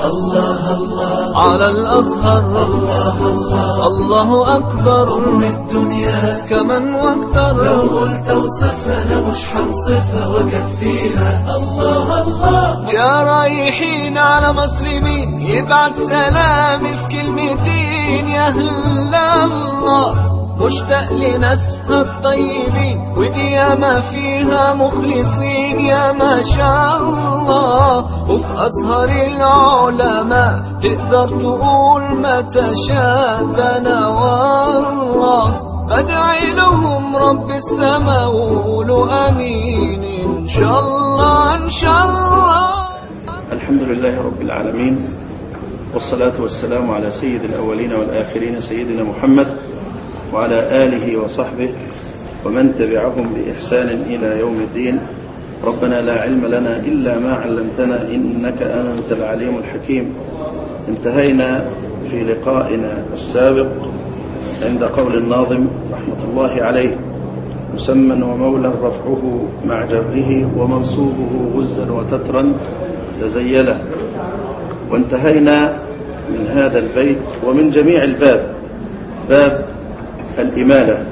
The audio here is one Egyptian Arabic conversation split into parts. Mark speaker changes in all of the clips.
Speaker 1: الله الله
Speaker 2: على الأزهر
Speaker 1: الله الله
Speaker 2: الله أكبر
Speaker 1: أم الدنيا
Speaker 2: كمن واكثر
Speaker 1: لو قلت وصفها أنا مش هنصفها وأكفيها الله الله
Speaker 2: يا رايحين على مسلمين يبعت سلامي في كلمتين يا أهل الله مشتاق لناسها الطيبين ودي ياما فيها مخلصين يا ما شاء الله وفي أزهر العلماء تقدر تقول ما تشاء ده أنا والله بدعي لهم رب السماء وقولوا امين ان شاء الله ان شاء الله
Speaker 3: الحمد لله رب العالمين والصلاة والسلام على سيد الأولين والآخرين سيدنا محمد وعلى آله وصحبه ومن تبعهم بإحسان إلى يوم الدين ربنا لا علم لنا إلا ما علمتنا إنك أنت العليم الحكيم انتهينا في لقائنا السابق عند قول الناظم رحمة الله عليه مسمى ومولى رفعه مع جره ومنصوبه غزا وتترا تزيله وانتهينا من هذا البيت ومن جميع الباب باب الإمالة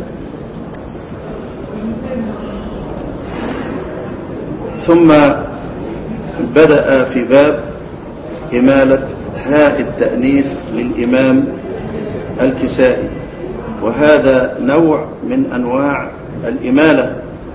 Speaker 3: ثم بدأ في باب إمالة هاء التأنيث للإمام الكسائي وهذا نوع من أنواع الإمالة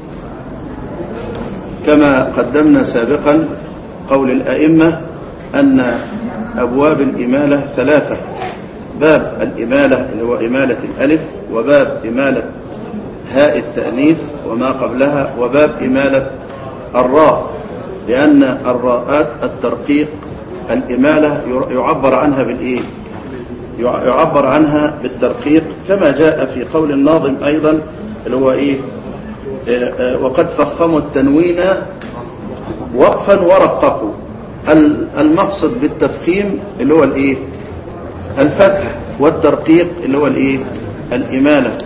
Speaker 3: كما قدمنا سابقا قول الأئمة أن أبواب الإمالة ثلاثة باب الإمالة اللي هو إمالة الألف وباب إمالة هاء التأنيث وما قبلها وباب إمالة الراء لأن الراءات الترقيق الإمالة يعبر عنها بالإيه يعبر عنها بالترقيق كما جاء في قول الناظم أيضا اللي هو إيه وقد فخموا التنوين وقفا ورققوا المقصد بالتفخيم اللي هو الإيه الفتح والترقيق اللي هو الإيه الإمالة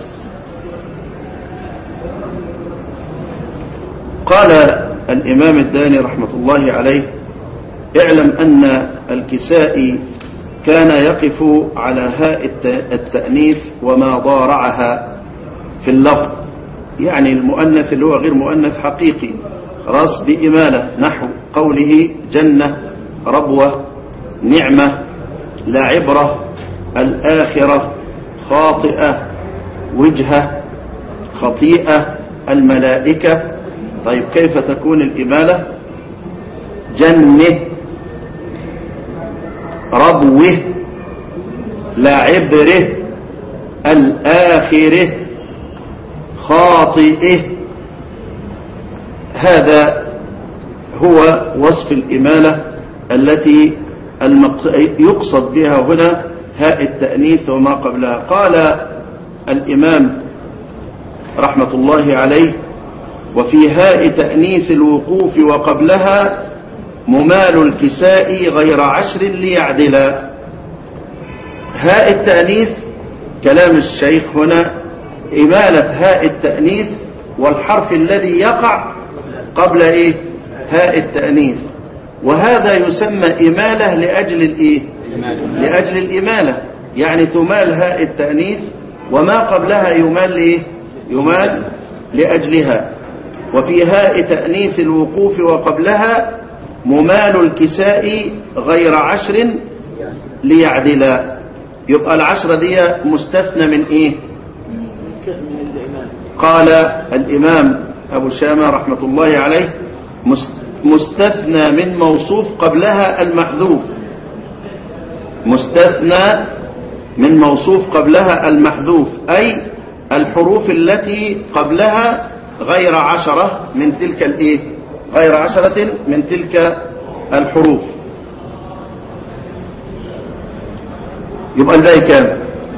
Speaker 3: قال الإمام الداني رحمة الله عليه اعلم أن الكسائي كان يقف على هاء التأنيث وما ضارعها في اللفظ يعني المؤنث اللي هو غير مؤنث حقيقي خلاص بإمالة نحو قوله جنة ربوة نعمة لعبرة الآخرة خاطئة وجهة خطيئة الملائكة طيب كيف تكون الإمالة جنة ربوه لعبره الآخره خاطئه هذا هو وصف الإمالة التي يقصد بها هنا هاء التأنيث وما قبلها قال الإمام رحمة الله عليه وفي هاء تأنيث الوقوف وقبلها ممال الكساء غير عشر ليعدلا هاء التأنيث كلام الشيخ هنا إمالة هاء التأنيث والحرف الذي يقع قبل إيه هاء التأنيث وهذا يسمى إمالة لأجل الإيه لأجل الإمالة يعني تمال هاء التأنيث وما قبلها يمال إيه يمال لأجلها وفي هاء تأنيث الوقوف وقبلها ممال الكساء غير عشر ليعدلا يبقى العشرة دي مستثنى من ايه قال الامام ابو شامة رحمة الله عليه مستثنى من موصوف قبلها المحذوف مستثنى من موصوف قبلها المحذوف اي الحروف التي قبلها غير عشرة من تلك الايه غير عشرة من تلك الحروف يبقى الباقي كام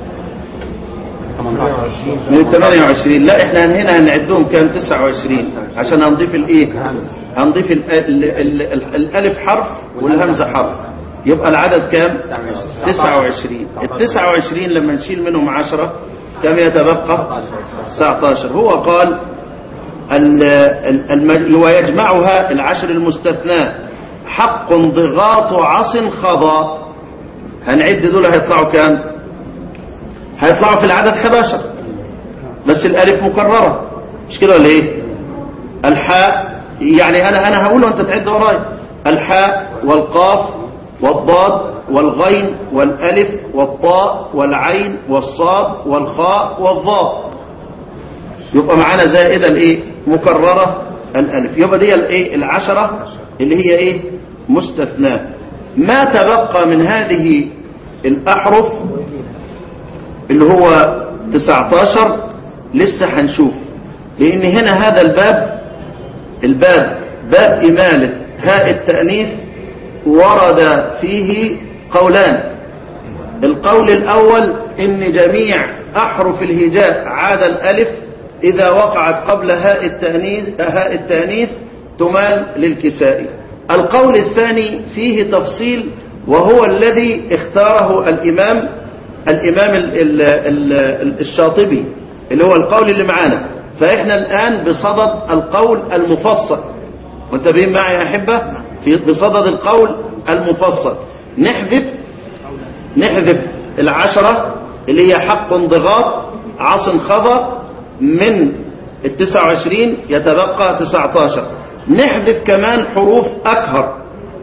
Speaker 3: من 28 لا احنا هنا هنعدهم كام 29 عشان هنضيف الايه هنضيف ال ال ال ال الالف حرف والهمزه حرف يبقى العدد كام 29 ال 29 لما نشيل منهم 10 كم يتبقى 19 هو قال ويجمعها العشر المستثناة حق ضغاط عص خضى هنعد دول هيطلعوا كام هيطلعوا في العدد 11 بس الالف مكررة مش كده ولا ايه الحاء يعني انا انا هقوله وانت تعد ورايا الحاء والقاف والضاد والغين والالف والطاء والعين والصاد والخاء والضاء يبقى معانا زائدة الايه مكررة الالف يبقى دي الايه العشرة اللي هي ايه مستثناة ما تبقى من هذه الاحرف اللي هو 19 لسه هنشوف لان هنا هذا الباب الباب باب إمالة هاء التأنيث ورد فيه قولان القول الأول إن جميع أحرف الهجاء عاد الألف إذا وقعت قبل هاء التأنيث, هاء التأنيث تمال للكسائي القول الثاني فيه تفصيل وهو الذي اختاره الإمام الإمام ال ال ال الشاطبي اللي هو القول اللي معانا فإحنا الآن بصدد القول المفصل منتبهين معي يا أحبة في بصدد القول المفصل نحذف نحذف العشرة اللي هي حق انضغاط عص خضى من التسعة وعشرين يتبقى تسعة عشر نحذف كمان حروف أكهر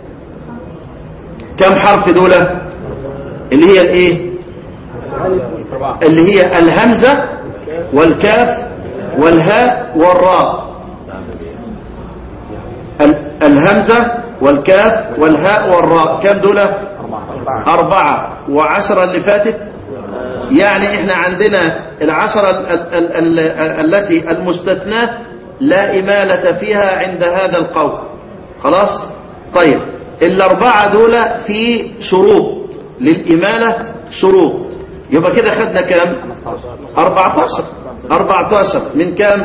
Speaker 3: كم حرف دولة اللي هي الايه اللي هي الهمزة والكاف والهاء والراء ال- الهمزة والكاف والهاء والراء كم دولة أربعة وعشرة اللي فاتت يعني احنا عندنا العشرة ال ال ال ال التي المستثناة لا إمالة فيها عند هذا القول خلاص طيب الأربعة دول في شروط للإمالة شروط يبقى كده خدنا كام 14 14 من كام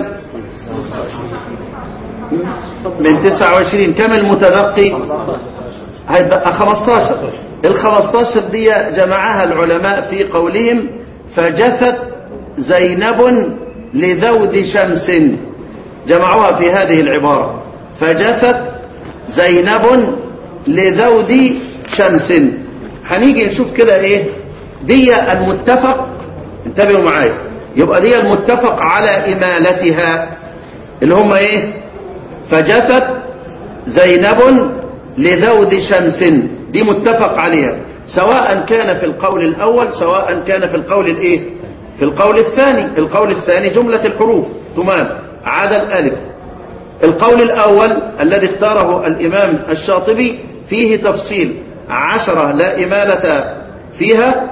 Speaker 3: من 29 كم المتبقي هيبقى 15 ال 15 دي جمعها العلماء في قولهم فجثت زينب لذود شمس جمعوها في هذه العبارة فجثت زينب لذود شمس هنيجي نشوف كده ايه دي المتفق انتبهوا معايا يبقى دي المتفق على إمالتها اللي هم ايه فجثت زينب لذود شمس دي متفق عليها سواء كان في القول الأول سواء كان في القول الايه في القول الثاني القول الثاني جملة الحروف تمام عدا الألف القول الأول الذي اختاره الإمام الشاطبي فيه تفصيل عشرة لا إمالة فيها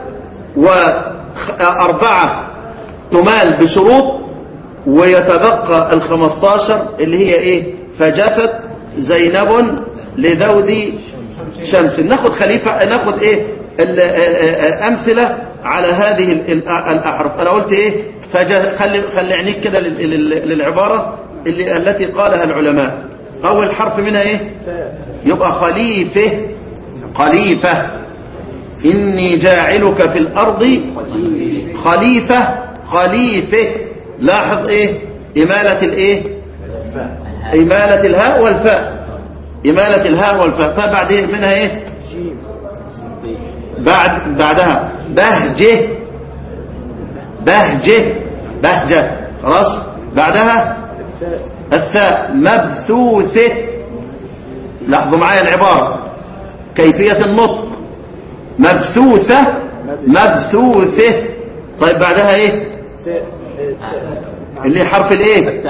Speaker 3: وأربعة تمال بشروط ويتبقى الخمستاشر اللي هي ايه فجثت زينب لذود شمس ناخد خليفة ناخد ايه أمثلة على هذه الأحرف أنا قلت ايه فج... خلي, خلي عينيك كده للعبارة اللي التي قالها العلماء أول حرف منها ايه يبقى خليفة خليفة إني جاعلك في الأرض خليفة خليفة لاحظ ايه إمالة الايه إمالة الهاء والفاء إمالة الهاء والفاء فبعد منها ايه بعد بعدها بهجة بهجة بهجة خلاص بعدها الثاء مبثوثة لاحظوا معايا العبارة كيفية النطق مبثوثة مبثوثة طيب بعدها ايه اللي حرف الايه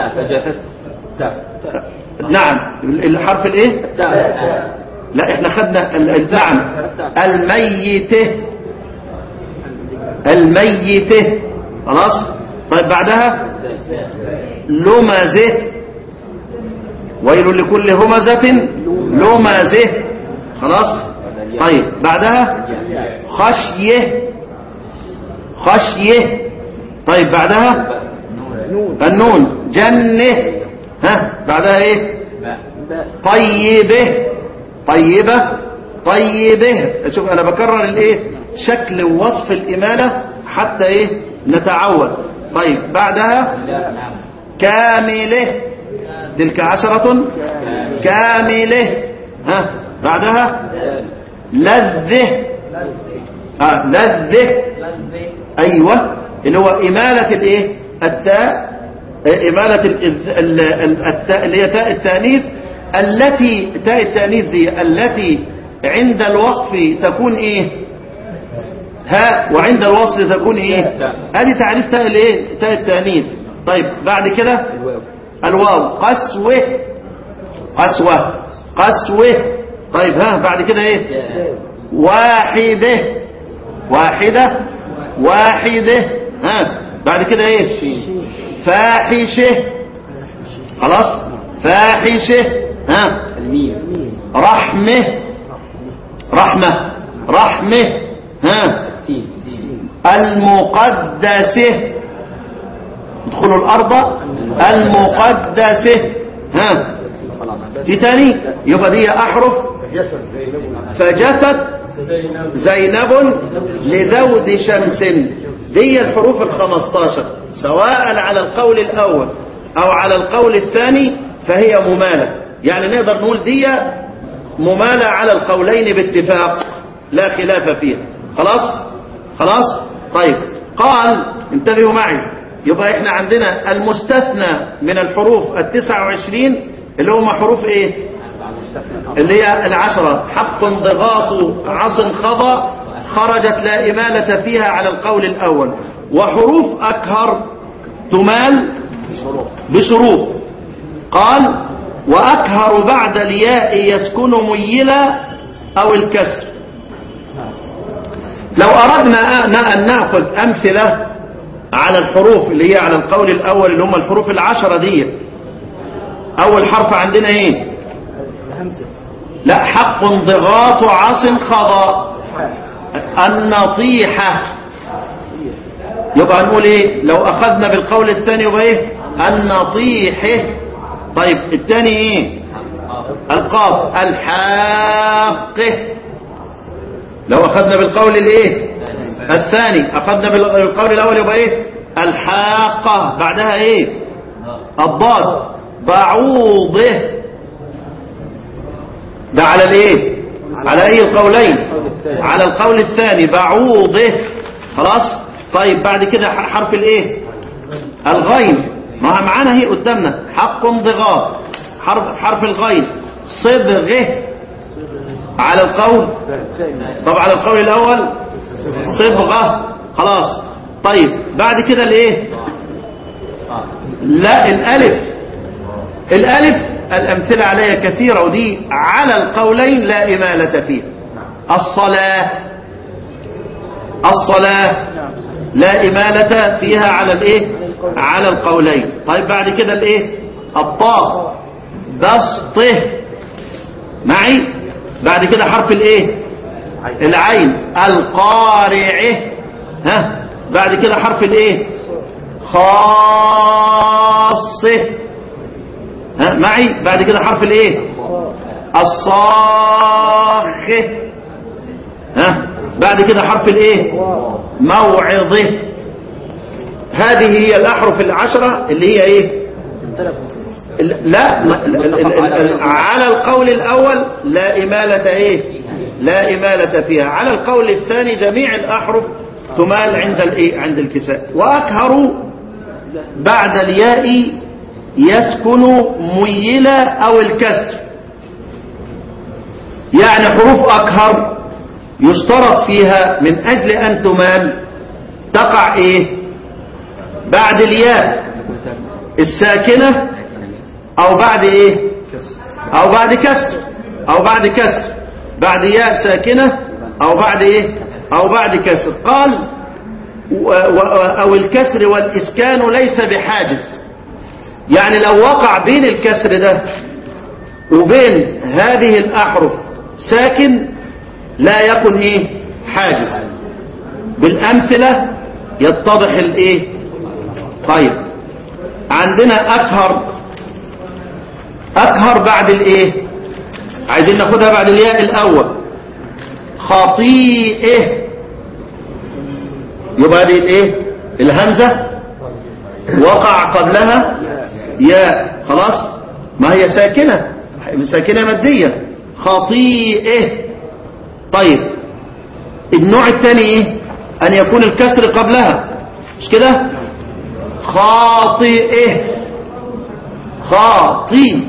Speaker 3: نعم الحرف الايه لا احنا خدنا ال- ال- نعم الميتة الميتة خلاص طيب بعدها لمزة ويل لكل همزة لمزة خلاص طيب بعدها خشية خشية طيب بعدها النون جنة ها بعدها ايه طيبة طيبة طيبة شوف انا بكرر الايه شكل ووصف الامالة حتى ايه نتعود طيب بعدها كاملة تلك عشرة كاملة ها بعدها لذه آه لذه ايوه اللي هو اماله الايه التاء آه، اماله ال- ال- ال- التاء اللي هي تاء التانيث التي تاء التانيث دي التي عند الوقف تكون ايه ها وعند الوصل تكون ايه ادي تعريف تاء الايه تاء التانيث طيب بعد كده الواو قسوه قسوه قسوه طيب ها بعد كده ايه واحده واحده واحده ها بعد كده ايه فاحشه خلاص فاحشه ها
Speaker 4: الميم
Speaker 3: رحمه رحمه رحمه ها
Speaker 4: السين
Speaker 3: المقدسه ادخلوا الارض المقدسه ها في تاني يبقى دي احرف فجفت زينب لذود شمس دي الحروف الخمستاشر سواء على القول الاول او على القول الثاني فهي ممالة يعني نقدر نقول دي ممالة على القولين باتفاق لا خلاف فيها خلاص خلاص طيب قال انتبهوا معي يبقى احنا عندنا المستثنى من الحروف التسعة وعشرين اللي هم حروف ايه اللي هي العشرة حق ضغاط عص خضى خرجت لا إمالة فيها على القول الأول وحروف أكهر تمال بشروط قال وأكهر بعد الياء يسكن ميلا أو الكسر لو أردنا أن نأخذ أمثلة على الحروف اللي هي على القول الأول اللي هم الحروف العشرة دي أول حرف عندنا إيه لا حق ضغاط عص خضى النطيحة يبقى نقول ايه لو اخذنا بالقول الثاني يبقى ايه النطيحة طيب الثاني ايه القاف الحاقة لو اخذنا بالقول الايه الثاني اخذنا بالقول الاول يبقى ايه الحاقة بعدها ايه الضاد بعوضه ده على الايه على اي القولين على القول الثاني بعوضه خلاص طيب بعد كده حرف الايه الغين ما معانا هي قدامنا حق ضغاط حرف حرف الغين صبغه على القول طب على القول الاول صبغه خلاص طيب بعد كده الايه لا الالف الالف الأمثلة عليها كثيرة ودي على القولين لا إمالة فيها الصلاة الصلاة لا إمالة فيها على الإيه على القولين طيب بعد كده الإيه الطاء بسطه معي بعد كده حرف الإيه العين القارعه ها بعد كده حرف الإيه خاصه ها معي بعد كده حرف الايه الصاخ ها بعد كده حرف الايه موعظه هذه هي الاحرف العشرة اللي هي ايه لا على القول الاول لا امالة ايه لا امالة فيها على القول الثاني جميع الاحرف تمال عند الايه عند الكساء واكهر بعد الياء يسكن ميلا أو الكسر يعني حروف أكهر يشترط فيها من أجل أن تمال تقع إيه بعد الياء الساكنة أو بعد إيه أو بعد كسر أو بعد كسر بعد ياء ساكنة أو بعد إيه أو بعد كسر قال أو الكسر والإسكان ليس بحاجز يعني لو وقع بين الكسر ده وبين هذه الأحرف ساكن لا يكن ايه حاجز بالأمثلة يتضح الايه طيب عندنا أكهر أكهر بعد الايه عايزين ناخدها بعد الياء الأول خطيئه يبقى دي الايه الهمزة وقع قبلها ياء خلاص ما هي ساكنة ساكنة مادية خطيئه طيب النوع الثاني ايه ان يكون الكسر قبلها مش كده خاطئه خاطئه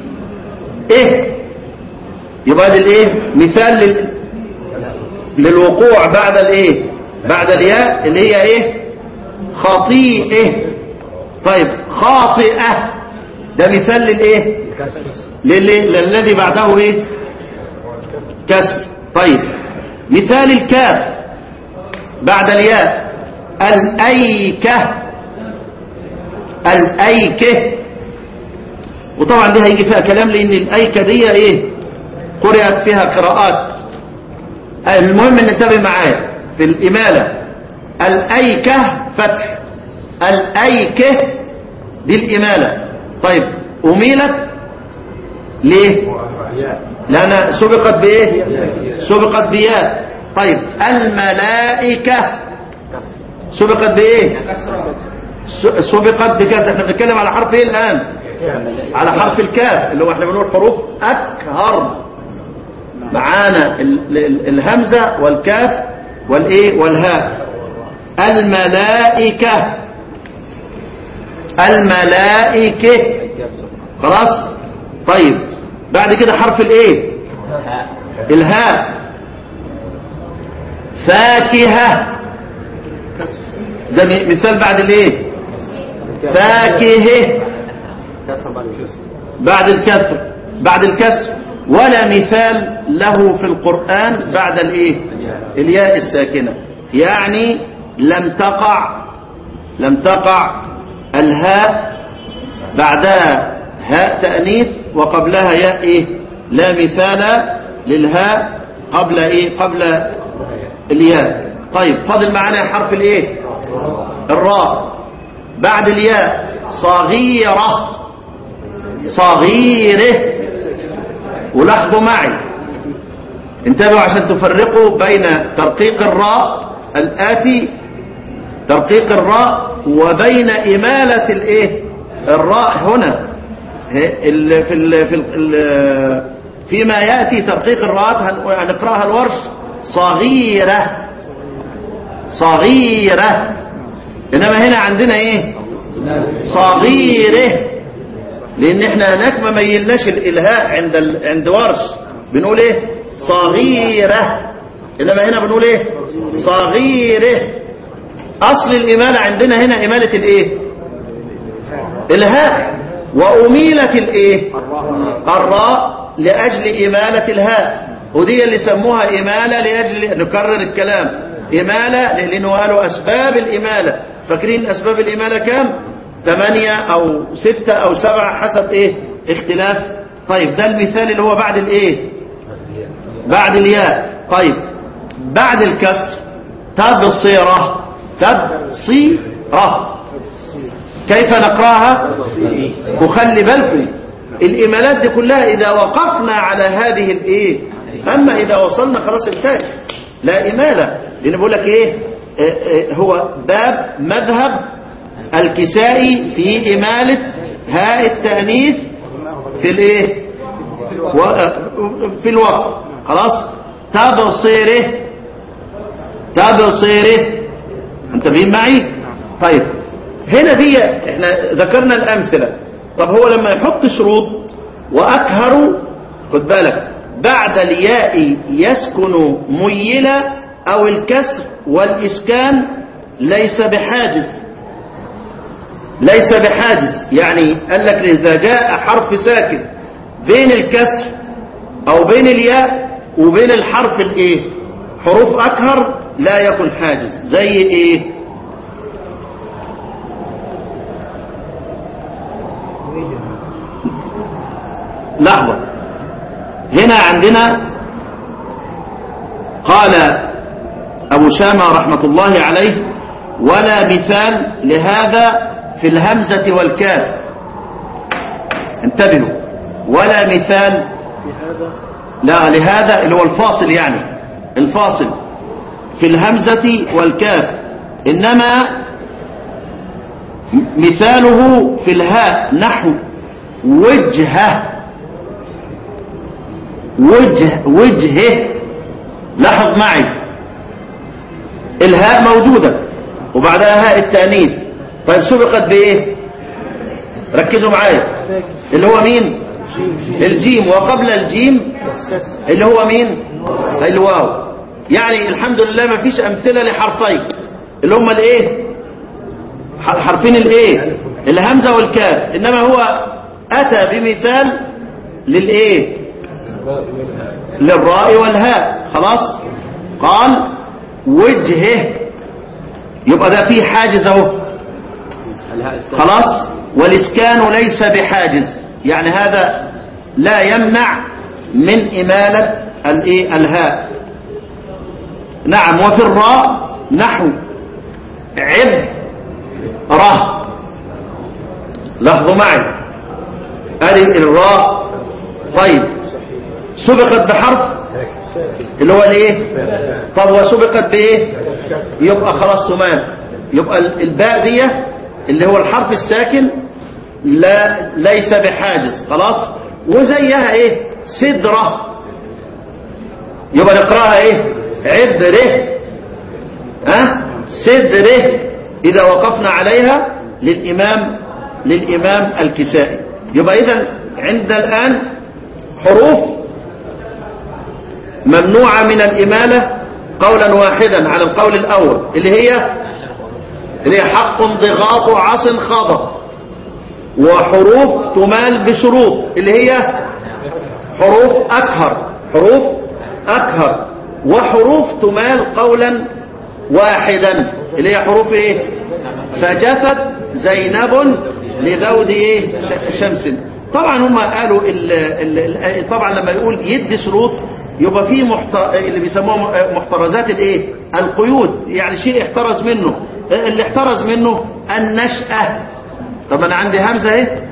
Speaker 3: يبقى ده الايه مثال لل... للوقوع بعد الايه بعد الياء اللي هي ايه خطيئه طيب خاطئه ده مثال للايه للي... للذي بعده ايه كسر طيب مثال الكاف بعد الياء الايكه الايكه وطبعا دي هيجي فيها كلام لان الايكه دي ايه قرأت فيها قراءات المهم ان ننتبه معايا في الاماله الايكه فتح الايكه دي الاماله طيب اميلت ليه لأنها سبقت بإيه سبقت بياء طيب الملائكة سبقت بإيه س- سبقت بكذا احنا بنتكلم على حرف ايه الآن على حرف الكاف اللي هو احنا بنقول حروف أكهر معانا ال- ال- الهمزة والكاف والايه والهاء الملائكة الملائكة خلاص طيب بعد كده حرف الايه الهاء فاكهة ده م- مثال بعد الايه فاكهة بعد الكسر بعد الكسر ولا مثال له في القرآن بعد الايه الياء الساكنة يعني لم تقع لم تقع الهاء بعدها هاء تأنيث وقبلها ياء ايه لا مثال للهاء قبل ايه قبل الياء طيب فاضل معانا حرف الايه الراء بعد الياء صغيرة صغيرة ولاحظوا معي انتبهوا عشان تفرقوا بين ترقيق الراء الآتي ترقيق الراء وبين إمالة الايه الراء هنا ه- ال- في ال في ال فيما يأتي ترقيق الراء هن- هنقرأها الورش صغيرة صغيرة إنما هنا عندنا إيه صغيرة لأن إحنا هناك ما ميلناش الإلهاء عند ال... عند ورش بنقول إيه صغيرة إنما هنا بنقول إيه صغيرة أصل الإمالة عندنا هنا إمالة الإيه الهاء وأميلت الإيه الراء لأجل إمالة الهاء ودي اللي سموها إمالة لأجل نكرر الكلام إمالة لأنه قالوا أسباب الإمالة فاكرين أسباب الإمالة كام ثمانية أو ستة أو سبعة حسب إيه اختلاف طيب ده المثال اللي هو بعد الإيه بعد الياء طيب بعد الكسر تبصرة تبصيرة كيف نقراها وخلي بالكم الإمالات دي كلها إذا وقفنا على هذه الإيه أما إذا وصلنا خلاص انتهت لا إمالة لأن بقول لك إيه آه، آه، هو باب مذهب الكسائي في إمالة هاء التأنيث في الإيه و- آه، في الوقف خلاص تبصيره تبصيره انتبهين معي طيب هنا دي احنا ذكرنا الامثله طب هو لما يحط شروط واكهر خد بالك بعد الياء يسكن ميلا او الكسر والاسكان ليس بحاجز ليس بحاجز يعني قال لك اذا جاء حرف ساكن بين الكسر او بين الياء وبين الحرف الايه حروف اكهر لا يكن حاجز زي ايه لحظة هنا عندنا قال أبو شامة رحمة الله عليه ولا مثال لهذا في الهمزة والكاف انتبهوا ولا مثال لا لهذا اللي هو الفاصل يعني الفاصل في الهمزة والكاف إنما مثاله في الهاء نحو وجهه وجه وجهه لاحظ معي الهاء موجودة وبعدها هاء التأنيث طيب سبقت بإيه ركزوا معايا اللي هو مين الجيم وقبل الجيم اللي هو مين الواو يعني الحمد لله ما فيش أمثلة لحرفين اللي هم الايه ح- حرفين الايه الهمزة والكاف إنما هو أتى بمثال للايه للراء والهاء خلاص قال وجهه يبقى ده فيه حاجز اهو خلاص والإسكان ليس بحاجز يعني هذا لا يمنع من إمالة الإيه الهاء نعم وفي الراء نحو عب ره لاحظوا معي هذه الراء طيب سبقت بحرف اللي هو الايه طب وسبقت بايه يبقى خلاص تمام يبقى الباء دي اللي هو الحرف الساكن لا ليس بحاجز خلاص وزيها ايه سدرة يبقى نقراها ايه عبره ها سدره اذا وقفنا عليها للامام للامام الكسائي يبقى اذا عند الان حروف ممنوعة من الإمالة قولا واحدا على القول الأول اللي هي اللي هي حق ضغاط عص خضر وحروف تمال بشروط اللي هي حروف أكهر حروف أكهر وحروف تمال قولا واحدا اللي هي حروف ايه فجفت زينب لذود ايه ش- شمس طبعا هم قالوا ال ال ال طبعا لما يقول يدي شروط يبقى فيه محت... اللي بيسموها محترزات الايه القيود يعني شيء احترز منه اللي احترز منه النشأة طب انا عندي همزة اهي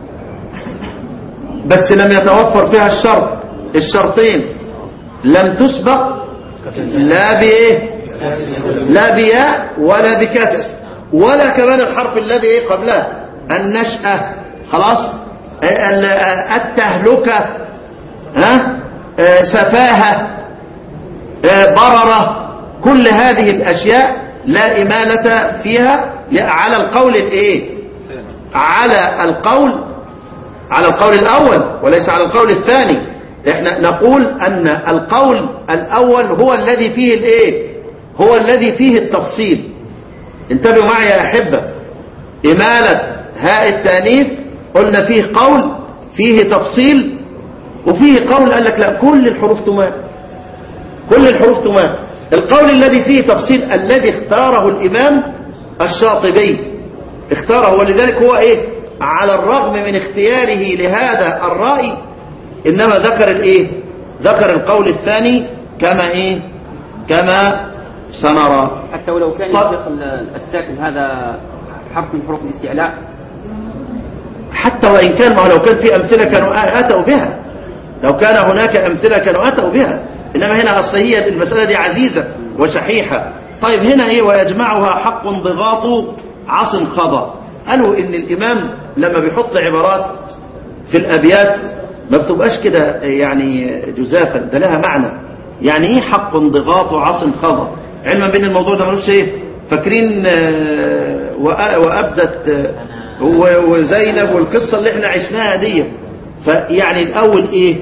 Speaker 3: بس لم يتوفر فيها الشرط الشرطين لم تسبق لا بايه لا بياء ولا بكسر ولا كمان الحرف الذي ايه قبلها النشأة خلاص ال- التهلكة ها آه، سفاهة آه، بررة كل هذه الأشياء لا إمالة فيها على القول الإيه على القول على القول الأول وليس على القول الثاني احنا نقول أن القول الأول هو الذي فيه الإيه هو الذي فيه التفصيل انتبهوا معي يا أحبة إمالة هاء التانيث قلنا فيه قول فيه تفصيل وفيه قول قال لك لا كل الحروف تمام كل الحروف تمام القول الذي فيه تفصيل الذي اختاره الإمام الشاطبي اختاره ولذلك هو ايه على الرغم من اختياره لهذا الرأي إنما ذكر الايه ذكر القول الثاني كما ايه كما سنرى
Speaker 4: حتى ولو كان
Speaker 3: طب-
Speaker 4: يطلق ال- الساكن هذا حرف من حروف الاستعلاء
Speaker 3: حتى وإن كان ما هو لو كان في أمثلة كانوا أتوا بها لو كان هناك أمثلة كانوا أتوا بها إنما هنا أصل هي المسألة دي عزيزة وشحيحة طيب هنا إيه ويجمعها حق ضغاط عص خضى قالوا إن الإمام لما بيحط عبارات في الأبيات ما بتبقاش كده يعني جزافا ده لها معنى يعني إيه حق ضغاط عص خضى علما بأن الموضوع ده ملوش إيه فاكرين آه، وأ- وأبدت آه، و- وزينب والقصة اللي احنا عشناها دي فيعني الأول إيه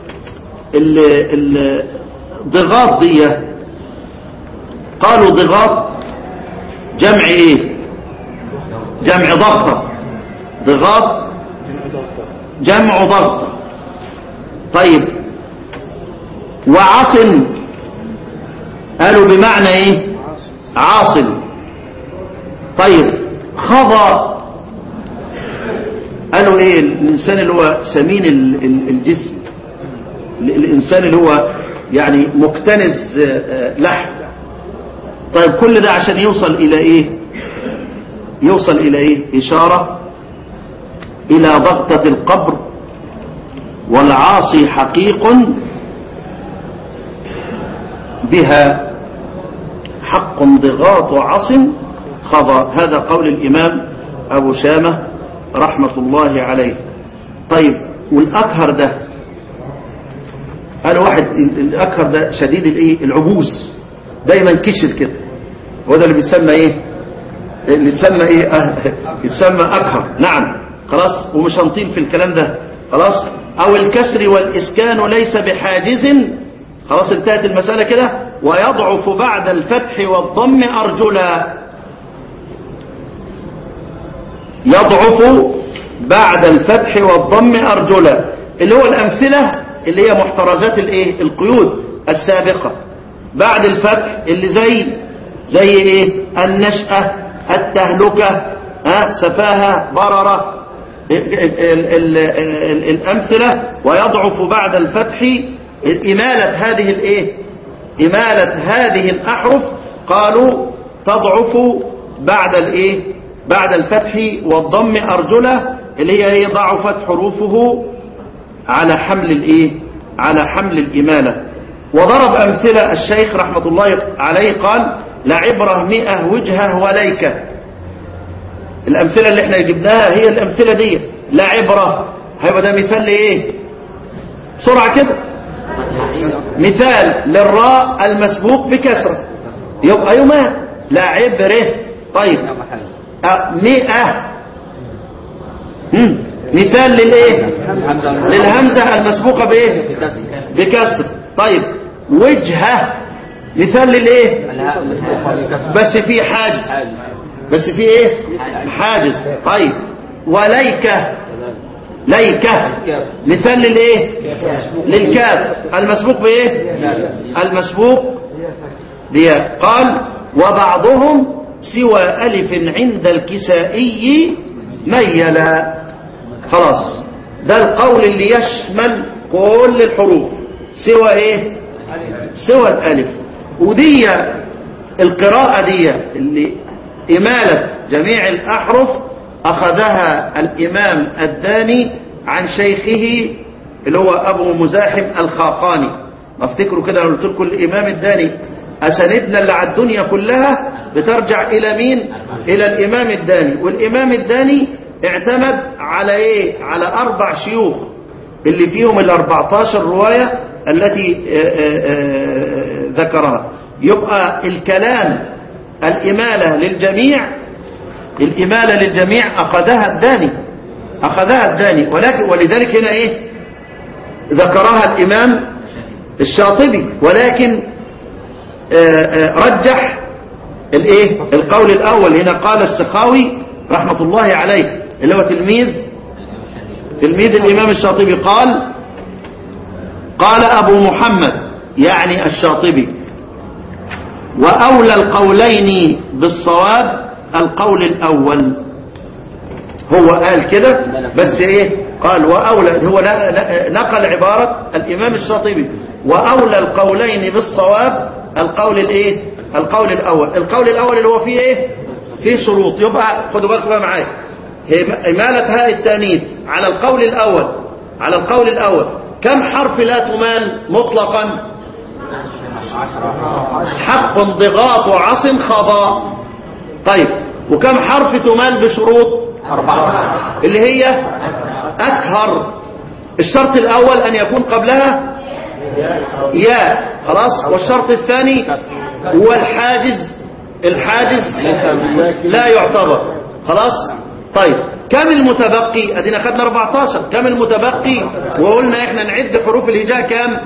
Speaker 3: ال- الضغاط دي قالوا ضغاط جمع ايه جمع ضغطة ضغاط جمع ضغطة طيب وعصن قالوا بمعنى ايه عاصل طيب خضى قالوا ايه الانسان اللي هو سمين ال- ال- الجسم ال- الانسان اللي هو يعني مكتنز آه، آه، لحم طيب كل ده عشان يوصل الى ايه يوصل الى ايه اشارة الى ضغطة القبر والعاصي حقيق بها حق ضغاط عص خضى هذا قول الإمام أبو شامة رحمة الله عليه طيب والأكهر ده قالوا واحد ال- الاكهر ده شديد الايه العبوس دايما كشل كده هو ده اللي بيتسمى ايه اللي يتسمى ايه أه يتسمى اكهر نعم خلاص ومش هنطيل في الكلام ده خلاص او الكسر والاسكان ليس بحاجز خلاص انتهت المسألة كده ويضعف بعد الفتح والضم أرجلا يضعف بعد الفتح والضم أرجلا اللي هو الأمثلة اللي هي محترزات الايه القيود السابقة بعد الفتح اللي زي زي ايه النشأة التهلكة ها سفاهة بررة ال- ال- ال- ال- الأمثلة ويضعف بعد الفتح إمالة هذه الايه إمالة هذه الأحرف قالوا تضعف بعد الايه بعد الفتح والضم أرجله اللي هي ايه ضعفت حروفه على حمل الايه على حمل الإمالة وضرب أمثلة الشيخ رحمة الله عليه قال لعبرة مئة وجهة وليكة الأمثلة اللي احنا جبناها هي الأمثلة دي لعبرة هيبقى ده مثال لإيه بسرعة كده مثال للراء المسبوق بكسرة يبقى يومان لعبره طيب أه، مئة مم. مثال للإيه للهمزة المسبوقة بإيه بكسر طيب وجهة مثال للإيه بس في حاجز بس في ايه حاجز طيب وليكة ليكة مثال للايه للكاف المسبوق بايه المسبوق بياء قال وبعضهم سوى ألف عند الكسائي ميلا خلاص ده القول اللي يشمل كل الحروف سوى ايه سوى الألف ودي القراءة دي اللي إمالة جميع الأحرف أخذها الإمام الداني عن شيخه اللي هو أبو مزاحم الخاقاني ما افتكروا كده لو قلت لكم الإمام الداني أسندنا اللي على الدنيا كلها بترجع إلى مين إلى الإمام الداني والإمام الداني اعتمد على إيه على أربع شيوخ اللي فيهم ال 14 رواية التي آه، آه، آه، ذكرها يبقى الكلام الإمالة للجميع الإمالة للجميع أخذها الداني أخذها الداني ولكن ولذلك هنا إيه ذكرها الإمام الشاطبي ولكن آه، آه، رجح الإيه القول الأول هنا قال السخاوي رحمة الله عليه اللي هو تلميذ تلميذ الإمام الشاطبي قال قال أبو محمد يعني الشاطبي وأولى القولين بالصواب القول الأول هو قال كده بس إيه قال وأولى هو ن- ن- نقل عبارة الإمام الشاطبي وأولى القولين بالصواب القول الإيه القول الأول القول الأول اللي هو فيه إيه فيه شروط يبقى خدوا بالكم بقى معايا هي- إمالة هاء التانيث على القول الأول على القول الأول كم حرف لا تمال مطلقا حق ضغاط عص خضاء طيب وكم حرف تمال بشروط اللي هي أكهر الشرط الأول أن يكون قبلها ياء خلاص والشرط الثاني هو الحاجز الحاجز لا يعتبر خلاص طيب كم المتبقي ادينا خدنا 14 كم المتبقي وقلنا احنا نعد حروف الهجاء كام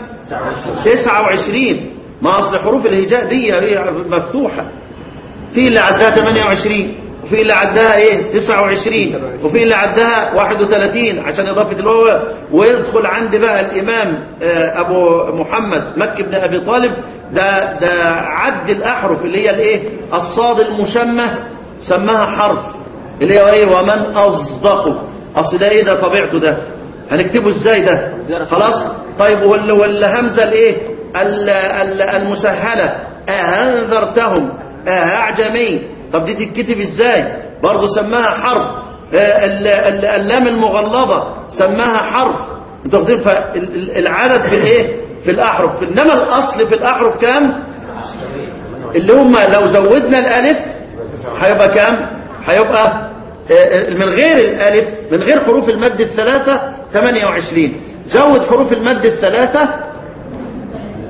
Speaker 3: 29 ما اصل حروف الهجاء دي هي مفتوحة في اللي عدها 28 وفي اللي عدها ايه 29 وفي اللي عدها 31 عشان اضافة الواو ويدخل عند بقى الامام آه، ابو محمد مكي بن ابي طالب ده ده عد الاحرف اللي هي الايه الصاد المشمه سماها حرف اللي هو ايه ومن اصدقه اصل ده ايه ده طبيعته ده هنكتبه ازاي ده خلاص طيب ولا ولا همزه الايه ال- ال- المسهله اهنذرتهم اعجمي طب دي تتكتب ازاي برضه سماها حرف آه، ال- ال- اللام المغلظه سماها حرف انتوا واخدين فالعدد في الايه في الاحرف انما الاصل في الاحرف كام اللي هم لو زودنا الالف هيبقى كام هيبقى آه، من غير الالف من غير حروف المد الثلاثه 28 زود حروف المد الثلاثه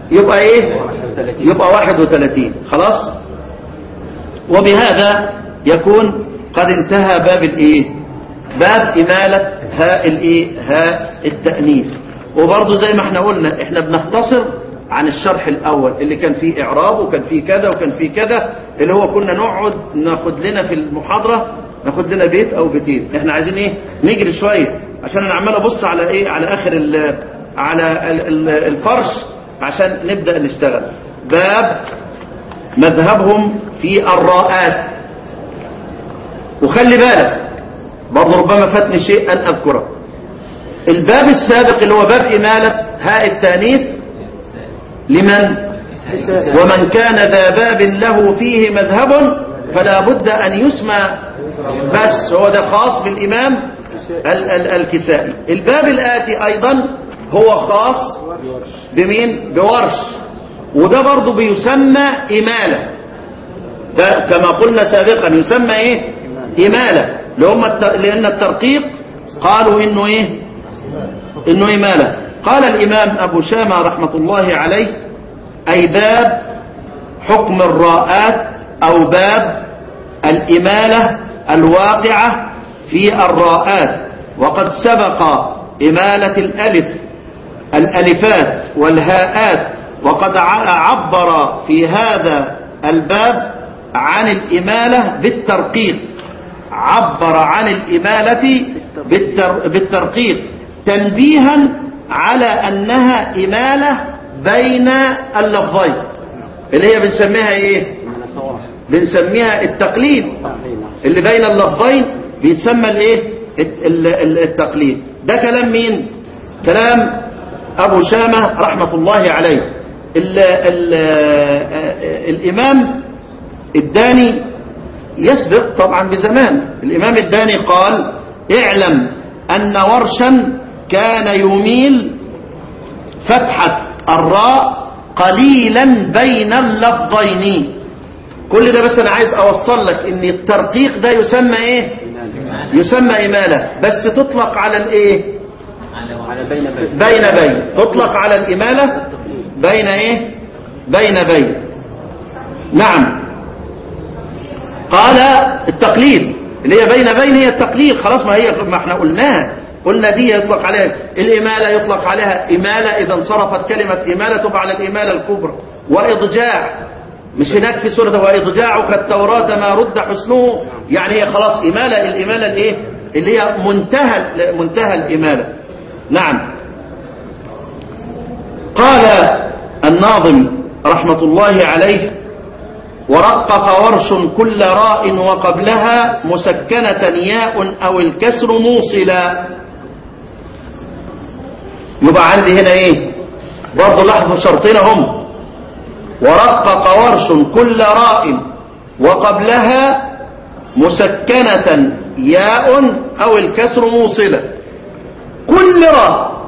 Speaker 3: يبقى ايه يبقى 31 خلاص وبهذا يكون قد انتهى باب الايه باب إمالة هاء الايه هاء التأنيث وبرضه زي ما احنا قلنا احنا بنختصر عن الشرح الأول اللي كان فيه إعراب وكان فيه كذا وكان فيه كذا اللي هو كنا نقعد ناخد لنا في المحاضرة ناخد لنا بيت أو بيتين احنا عايزين ايه نجري شوية عشان انا عمال ابص على ايه على آخر ال على ال- ال- الفرش عشان نبدأ نشتغل باب مذهبهم في الراءات وخلي بالك برضه ربما فاتني شيء أن أذكره الباب السابق اللي هو باب إمالة هاء التانيث لمن ومن كان ذا باب له فيه مذهب فلا بد أن يسمى بس هو ده خاص بالإمام ال ال الكسائي الباب الآتي أيضا هو خاص بمين بورش وده برضه بيسمى إمالة ده كما قلنا سابقا يسمى ايه إمالة لهم الت... لأن الترقيق قالوا إنه إيه إنه إمالة قال الإمام أبو شامة رحمة الله عليه أي باب حكم الراءات أو باب الإمالة الواقعة في الراءات وقد سبق إمالة الألف الألفات والهاءات وقد ع- عبر في هذا الباب عن الإمالة بالترقيق عبر عن الإمالة بالتر بالترقيق تنبيها على أنها إمالة بين اللفظين اللي هي بنسميها إيه بنسميها التقليد اللي بين اللفظين بيتسمى الايه الت- ال- ال- التقليد ده كلام مين كلام ابو شامة رحمة الله عليه ال ال الامام الداني يسبق طبعا بزمان الامام الداني قال اعلم ان ورشا كان يميل فتحة الراء قليلا بين اللفظين كل ده بس انا عايز اوصل لك ان الترقيق ده يسمى ايه يسمى اماله بس تطلق على الايه
Speaker 4: على بين بين
Speaker 3: بين بين تطلق على الاماله بين ايه بين بين نعم قال التقليد اللي هي بين بين هي التقليد خلاص ما هي ما احنا قلناها قلنا دي يطلق عليها الإمالة يطلق عليها إمالة إذا انصرفت كلمة إمالة تبع على الإمالة الكبرى وإضجاع مش هناك في سورة وإضجاعك التوراة ما رد حسنه يعني هي خلاص إمالة الإمالة الإيه اللي هي منتهى منتهى الإمالة نعم قال الناظم رحمة الله عليه ورقق ورش كل راء وقبلها مسكنة ياء أو الكسر موصلا يبقى عندي هنا ايه برضه لحظة شرطين هم ورقق ورش كل راء وقبلها مسكنة ياء أو الكسر موصلا كل راء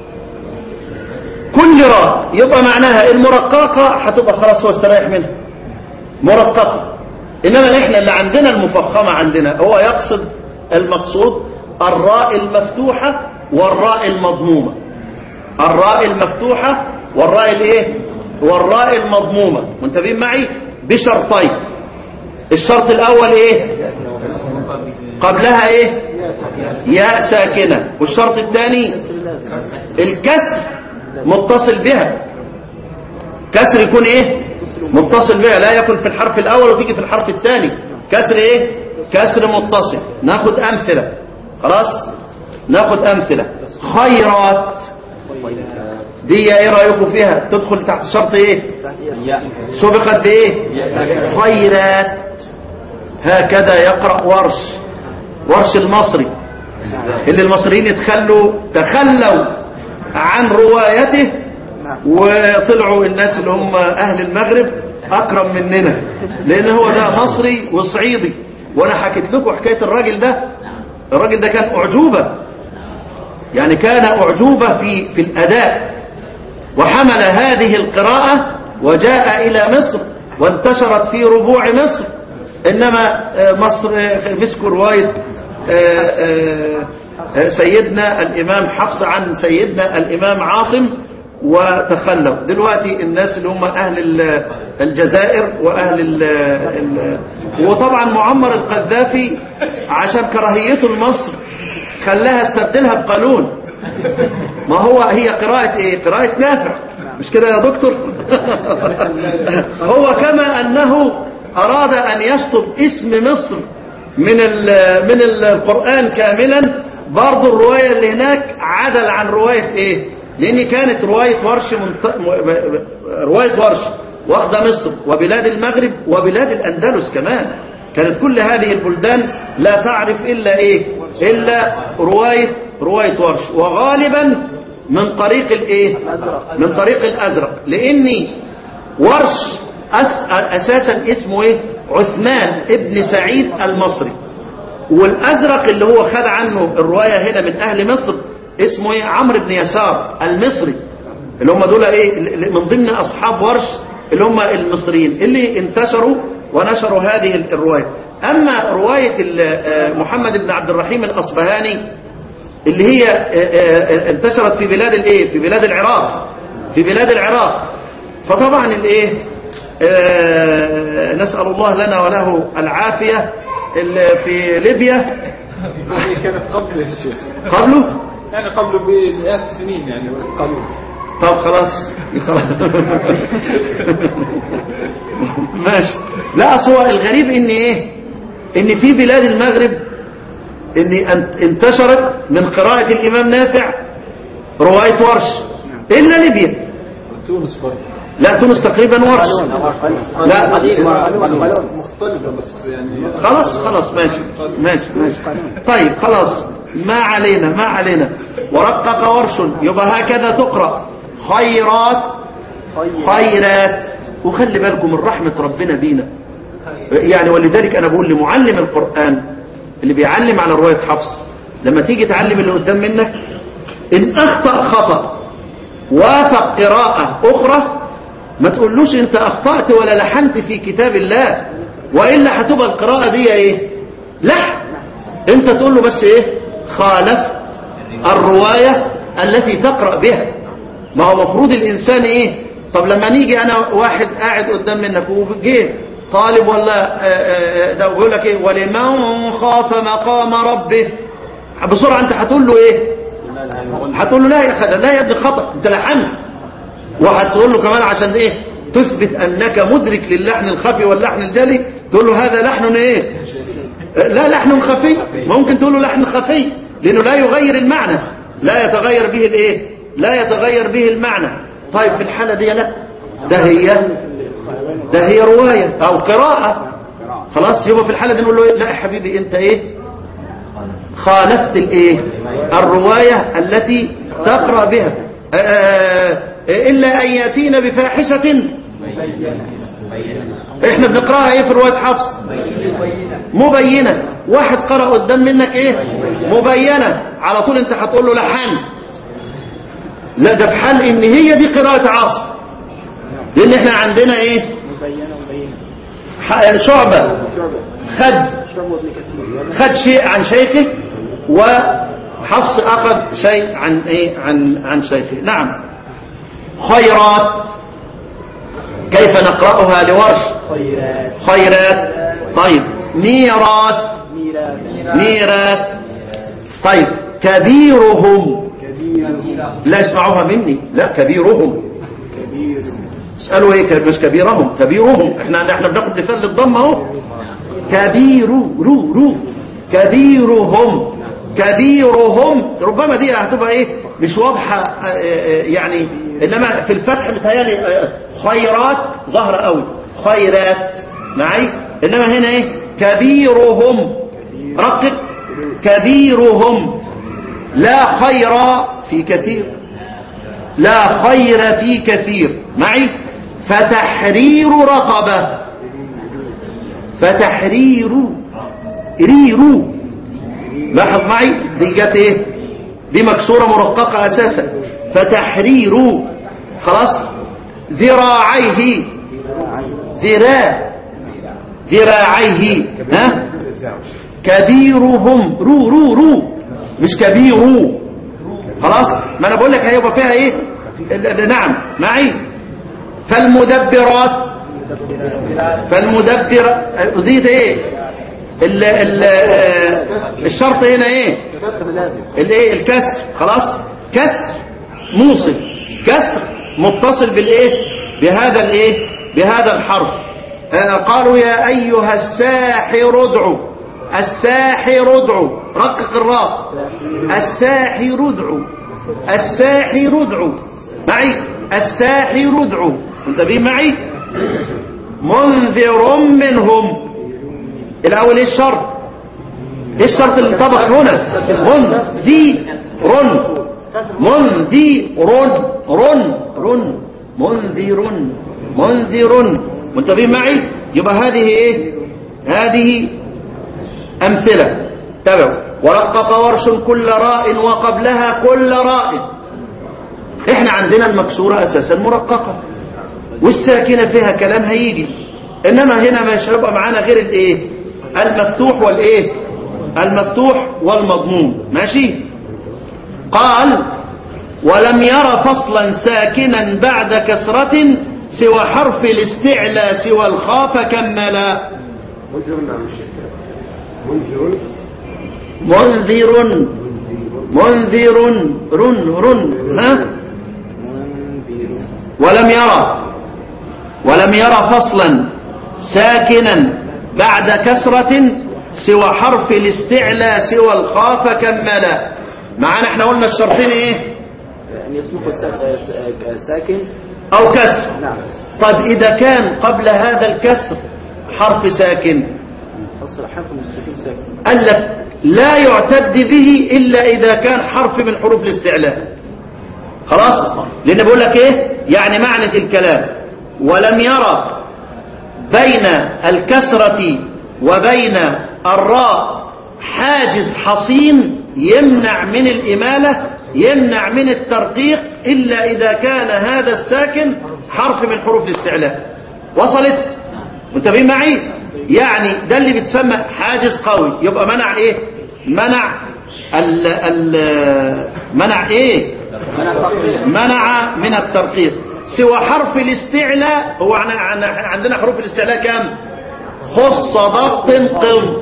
Speaker 3: كل راء يبقى معناها المرققة هتبقى خلاص هو استريح منها مرققة إنما إحنا اللي عندنا المفخمة عندنا هو يقصد المقصود الراء المفتوحة والراء المضمومة الراء المفتوحة والراء الايه والراء المضمومة منتبهين معي بشرطين الشرط الأول ايه قبلها ايه ياء ساكنة والشرط الثاني الكسر متصل بها كسر يكون ايه متصل بها لا يكون في الحرف الاول وتيجي في الحرف الثاني كسر ايه كسر متصل ناخد امثله خلاص ناخد امثله خيرات دي ايه رايكم فيها تدخل تحت شرط ايه سبقت بايه خيرات هكذا يقرا ورش ورش المصري اللي المصريين يتخلوا تخلوا عن روايته وطلعوا الناس اللي هم أهل المغرب أكرم مننا لأن هو ده مصري وصعيدي وأنا حكيت لكم حكاية الراجل ده الراجل ده كان أعجوبة يعني كان أعجوبة في, في الأداء وحمل هذه القراءة وجاء إلى مصر وانتشرت في ربوع مصر إنما مصر مسك رواية سيدنا الإمام حفص عن سيدنا الإمام عاصم وتخلوا دلوقتي الناس اللي هم أهل ال- الجزائر وأهل ال ال وطبعا معمر القذافي عشان كراهيته لمصر خلاها استبدلها بقانون ما هو هي قراءة ايه قراءة نافع مش كده يا دكتور هو كما انه اراد ان يشطب اسم مصر من ال من ال- القرآن كاملا برضه الرواية اللي هناك عدل عن رواية ايه لان كانت رواية ورش منط... م... م- رواية ورش واخدة مصر وبلاد المغرب وبلاد الاندلس كمان كانت كل هذه البلدان لا تعرف الا ايه الا رواية رواية ورش وغالبا من طريق الايه من طريق الازرق لاني ورش أس... اساسا اسمه ايه عثمان ابن سعيد المصري والازرق اللي هو خد عنه الرواية هنا من اهل مصر اسمه ايه عمرو بن يسار المصري اللي هم دول ايه اللي من ضمن اصحاب ورش اللي هم المصريين اللي انتشروا ونشروا هذه الرواية اما رواية ال- آه، محمد بن عبد الرحيم الاصبهاني اللي هي آه، آه، انتشرت في بلاد الايه في بلاد العراق في بلاد العراق فطبعا الايه آه، نسأل الله لنا وله العافية اللي في ليبيا
Speaker 5: هذه كانت قبل يا شيخ
Speaker 3: قبله
Speaker 5: يعني قبل بمئات السنين يعني قبل
Speaker 3: طب خلاص خلاص. ماشي لا اصل هو الغريب ان ايه ان في بلاد المغرب ان أن- انتشرت من قراءة الامام نافع رواية ورش الا ليبيا
Speaker 5: تونس برضه
Speaker 3: لا تونس تقريبا ورش لا
Speaker 5: مختلفة بس يعني
Speaker 3: خلاص خلاص ماشي ماشي ماشي طيب خلاص ما علينا ما علينا ورقق ورش يبقى هكذا تقرأ خيرات خيرات وخلي بالكم من رحمة ربنا بينا يعني ولذلك أنا بقول لمعلم القرآن اللي بيعلم على رواية حفص لما تيجي تعلم اللي قدام منك إن أخطأ خطأ وافق قراءة أخرى ما تقولوش أنت أخطأت ولا لحنت في كتاب الله وإلا هتبقى القراءة دي إيه لحن أنت تقول له بس إيه خالف الرواية التي تقرأ بها ما هو مفروض الإنسان إيه طب لما نيجي أنا واحد قاعد قدام منك وجه طالب ولا آه، آه، ده بيقول لك إيه ولمن خاف مقام ربه بسرعة أنت هتقول له إيه هتقول له لا يا أخي لا يا ابني خطأ أنت لحنت وهتقول له كمان عشان إيه تثبت أنك مدرك للحن الخفي واللحن الجلي تقول له هذا لحن إيه لا لحن خفي ممكن تقول له لحن خفي لأنه لا يغير المعنى لا يتغير به الايه لا يتغير به المعنى طيب في الحالة دي لا ده هي ده هي رواية أو قراءة خلاص يبقى في الحالة دي نقول له إيه؟ لا يا حبيبي أنت إيه خالفت الايه الرواية التي تقرأ بها آه، إلا أن يأتينا بفاحشة احنا بنقراها ايه في رواية حفص مبينة واحد قرأ قدام منك ايه مبينة على طول انت هتقول له لحن لا ده في حال ان هي دي قراءة عاصم لان احنا عندنا ايه ح- شعبة خد خد شيء عن شيخه وحفص اخذ شيء عن ايه عن عن شيخه نعم خيرات كيف نقرأها لورش خيرات طيب ميرات ميرات طيب كبيرهم لا اسمعوها مني لا كبيرهم اسألوا ايه ك- مش كبيرهم كبيرهم احنا احنا بناخد مثال للضم اهو كبير رو رو كبيرهم كبيرهم ربما دي هتبقى ايه مش واضحة آه، آه، يعني انما في الفتح متهيألي آه، خيرات ظهر قوي خيرات معي انما هنا ايه كبيرهم رقق كبيرهم لا خير في كثير لا خير في كثير معي فتحرير رقبة فتحرير ريرو لاحظ معي دي جت ايه دي مكسورة مرققة اساسا فتحرير خلاص ذراعيه ذراع ذراعيه ها كبيرهم رو رو رو مش كبيرو خلاص ما انا بقول لك هيبقى فيها ايه نعم معي فالمدبرات فالمدبر أزيد ايه ال ال الشرط هنا ايه الايه الكسر خلاص كسر موصل كسر متصل بالايه بهذا الايه بهذا الحرف آه قالوا يا ايها الساحر ادعو الساحر ادعو رقق الراء الساحر ادعو الساحر ادعو معي الساحر ادعو انتبهين معي منذر منهم الاول ايه الشرط ايه الشرط اللي انطبق هنا منذر منذر رن رن منذر منذر منتبهين معي يبقى هذه ايه هذه امثله تابعوا ورقق ورش كل راء وقبلها كل راء احنا عندنا المكسوره اساسا مرققه والساكنه فيها كلام هيجي انما هنا مش هيبقى معانا غير الايه المفتوح والايه المفتوح والمضموم ماشي قال ولم ير فصلا ساكنا بعد كسرة سوى حرف الاستعلى سوى الخاف كملا منذر منذر رن رن ها ولم يرى ولم يرى فصلا ساكنا بعد كسرة سوى حرف الاستعلى سوى الخاف كملا معانا احنا قلنا الشرطين ايه
Speaker 6: أن يسبق ساكن
Speaker 3: او كسر
Speaker 6: نعم
Speaker 3: طيب اذا كان قبل هذا الكسر حرف ساكن
Speaker 6: فصل حرف مستقيم ساكن
Speaker 3: قال لك لا يعتد به الا اذا كان حرف من حروف الاستعلاء خلاص لان بقول لك ايه يعني معنى الكلام ولم يرى بين الكسرة وبين الراء حاجز حصين يمنع من الإمالة يمنع من الترقيق إلا إذا كان هذا الساكن حرف من حروف الاستعلاء وصلت متفقين معي يعني ده اللي بيتسمى حاجز قوي يبقى منع ايه منع ال ال منع ايه منع من الترقيق سوى حرف الاستعلاء هو عن- عن- عندنا حروف الاستعلاء كام خص ضغط قض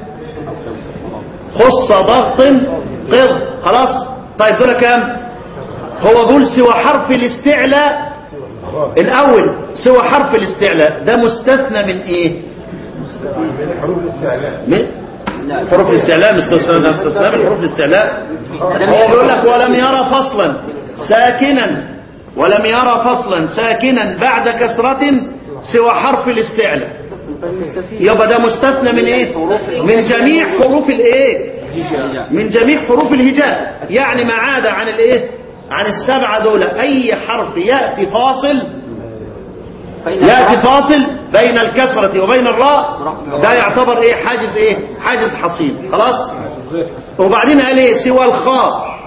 Speaker 3: خص ضغط قض خلاص طيب دول كام هو بيقول سوى حرف الاستعلاء الاول سوى حرف الاستعلاء ده مستثنى من ايه من حروف الاستعلاء مستثنى مستثنى من حروف الاستعلاء هو بيقول لك ولم يرى فصلا ساكنا ولم يرى فصلا ساكنا بعد كسرة سوى حرف الاستعلاء يبقى ده مستثنى من ايه من جميع حروف الايه من جميع حروف الهجاء يعني ما عدا عن الايه عن السبعة دول اي حرف يأتي فاصل يأتي فاصل بين الكسرة وبين الراء ده يعتبر ايه حاجز ايه حاجز حصين خلاص وبعدين قال ايه سوى الخاء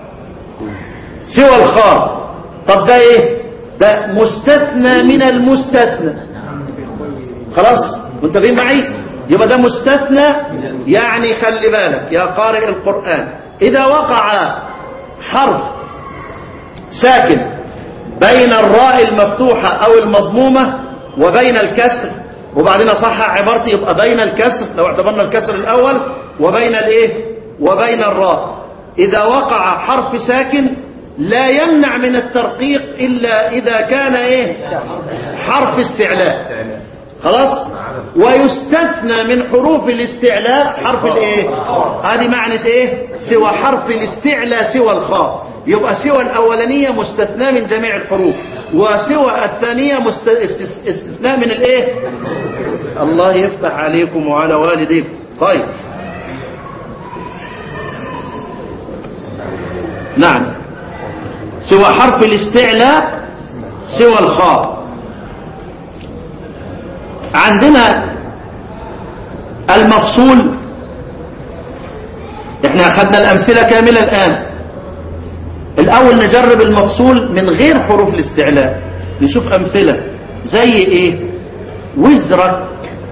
Speaker 3: سوى الخاء طب ده ايه ده مستثنى من المستثنى خلاص منتبهين معي يبقى ده مستثنى يعني خلي بالك يا قارئ القرآن إذا وقع حرف ساكن بين الراء المفتوحة أو المضمومة وبين الكسر وبعدين صح عبارتي يبقى بين الكسر لو اعتبرنا الكسر الأول وبين الايه وبين الراء إذا وقع حرف ساكن لا يمنع من الترقيق إلا إذا كان ايه حرف استعلاء خلاص ويستثنى من حروف الاستعلاء حرف الايه هذه معنى ايه سوى حرف الاستعلاء سوى الخاء يبقى سوى الاولانيه مستثنى من جميع الحروف وسوى الثانيه مست... استس- استثناء من الايه الله يفتح عليكم وعلى والديكم طيب نعم سوى حرف الاستعلاء سوى الخاء عندنا المفصول احنا اخذنا الامثله كامله الان الاول نجرب المفصول من غير حروف الاستعلاء نشوف امثله زي ايه وزرك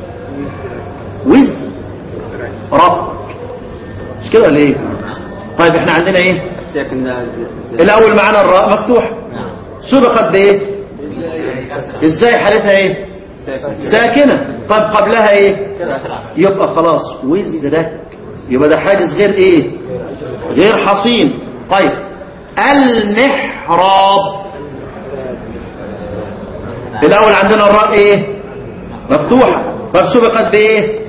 Speaker 3: وزرك مش كده ولا ايه طيب احنا عندنا ايه
Speaker 4: الساكن ده ز- ز-
Speaker 3: الاول معانا الراء مفتوح
Speaker 4: نعم
Speaker 3: سبقت بايه ازاي حالتها ايه ساكنة طب قبلها ايه يبقى خلاص وزرك يبقى ده حاجز غير ايه غير حصين طيب المحراب الاول عندنا الراء ايه مفتوحة طب سبقت بايه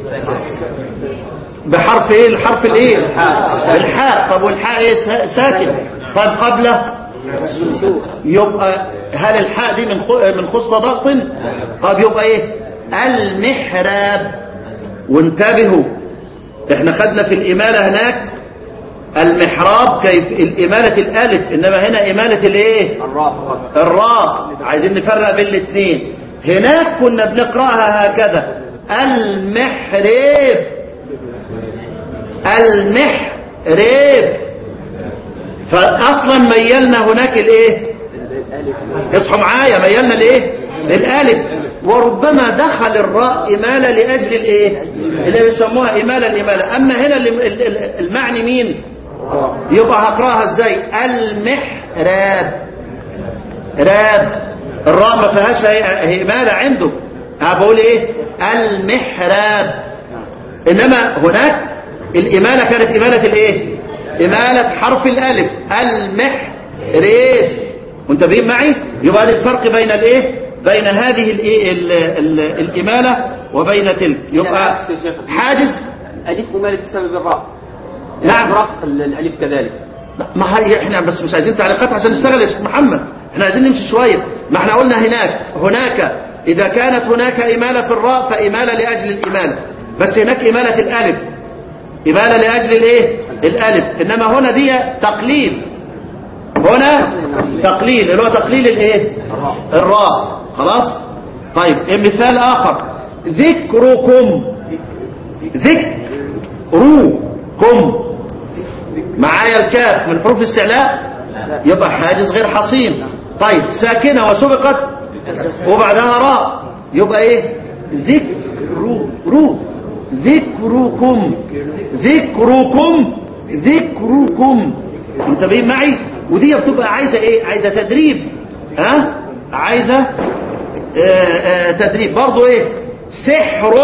Speaker 3: بحرف ايه الحرف الايه الحاء طب والحاء ايه سا- ساكن طب قبله يبقى هل الحاء دي من خ- من خص ضغط طب يبقى ايه المحراب وانتبهوا احنا خدنا في الاماله هناك المحراب كيف الاماله الالف انما هنا اماله الايه
Speaker 4: الراء فقط
Speaker 3: الراء عايزين نفرق بين الاثنين هناك كنا بنقراها هكذا المحراب المحراب فاصلا ميلنا هناك الايه اصحوا معايا ميلنا الايه الالف وربما دخل الراء اماله لاجل الايه اللي بيسموها اماله الاماله اما هنا ال- ال- ال- المعني مين يبقى هقراها ازاي المحراب راب الراء ما فيهاش هي- هي اماله عنده ها بقول ايه المحراب انما هناك الاماله كانت اماله الايه اماله حرف الالف المحراب منتبهين معي يبقى ده الفرق بين الايه بين هذه الايه ال- ال- الاماله وبين تلك يبقى
Speaker 4: بالعكس يا شيخ.
Speaker 3: حاجز
Speaker 4: ألف ممالك بسبب الراء
Speaker 3: نعم.
Speaker 4: رق الألف كذلك
Speaker 3: ما هي احنا بس مش عايزين تعليقات عشان نشتغل يا شيخ محمد احنا عايزين نمشي شويه ما احنا قلنا هناك هناك اذا كانت هناك اماله في الراء فاماله لاجل الاماله بس هناك اماله الالف اماله لاجل الايه الالف انما هنا دي تقليل هنا تقليل اللي هو تقليل الايه الراء خلاص طيب مثال اخر ذكركم ذكركم معايا الكاف من حروف الاستعلاء يبقى حاجز غير حصين طيب ساكنة وسبقت وبعدها راء يبقى ايه ذكر رو ذكركم ذكركم ذكركم منتبهين معي ودي بتبقى عايزة ايه عايزة تدريب ها عايزة آه آه تدريب برضو ايه سحر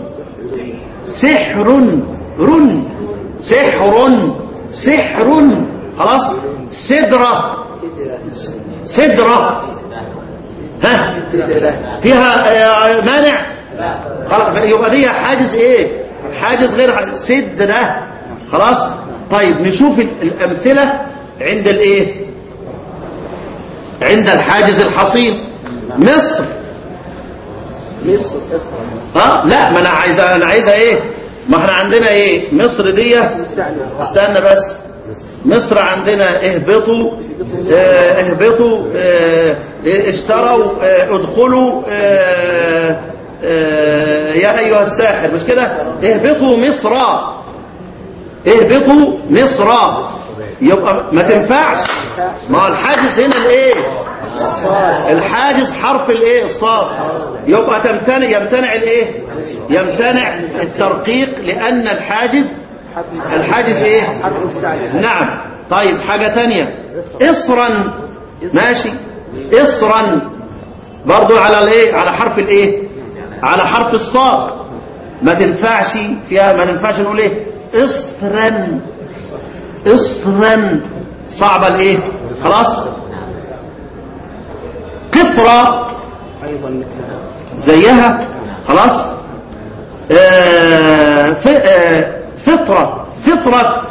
Speaker 3: سحر رن سحر سحر خلاص سدرة سدرة ها فيها آه، مانع خلاص يبقى دي حاجز ايه حاجز غير حاجز. سدرة خلاص طيب نشوف ال- الامثلة عند الايه عند الحاجز الحصين مصر
Speaker 6: مصر اسرع
Speaker 3: اه لا ما انا عايزه انا عايزه ايه ما احنا عندنا ايه مصر دي استنى بس مصر عندنا اهبطوا اه اهبطوا اه اشتروا اه ادخلوا اه اه يا ايها الساحر مش كده اهبطوا مصر اهبطوا مصر يبقى ما تنفعش ما هو الحاجز هنا الايه الحاجز حرف الايه الصاد يبقى تمتنع يمتنع الايه يمتنع الترقيق لان الحاجز الحاجز ايه نعم طيب حاجة تانية اصرا ماشي اصرا برضو على الايه على حرف الايه على حرف الصاد ما تنفعش فيها ما ينفعش نقول ايه اصرا اصرا صعبة الايه خلاص قطرة
Speaker 6: ايضا مثلها
Speaker 3: زيها خلاص آه ف- آه، فطرة فطرة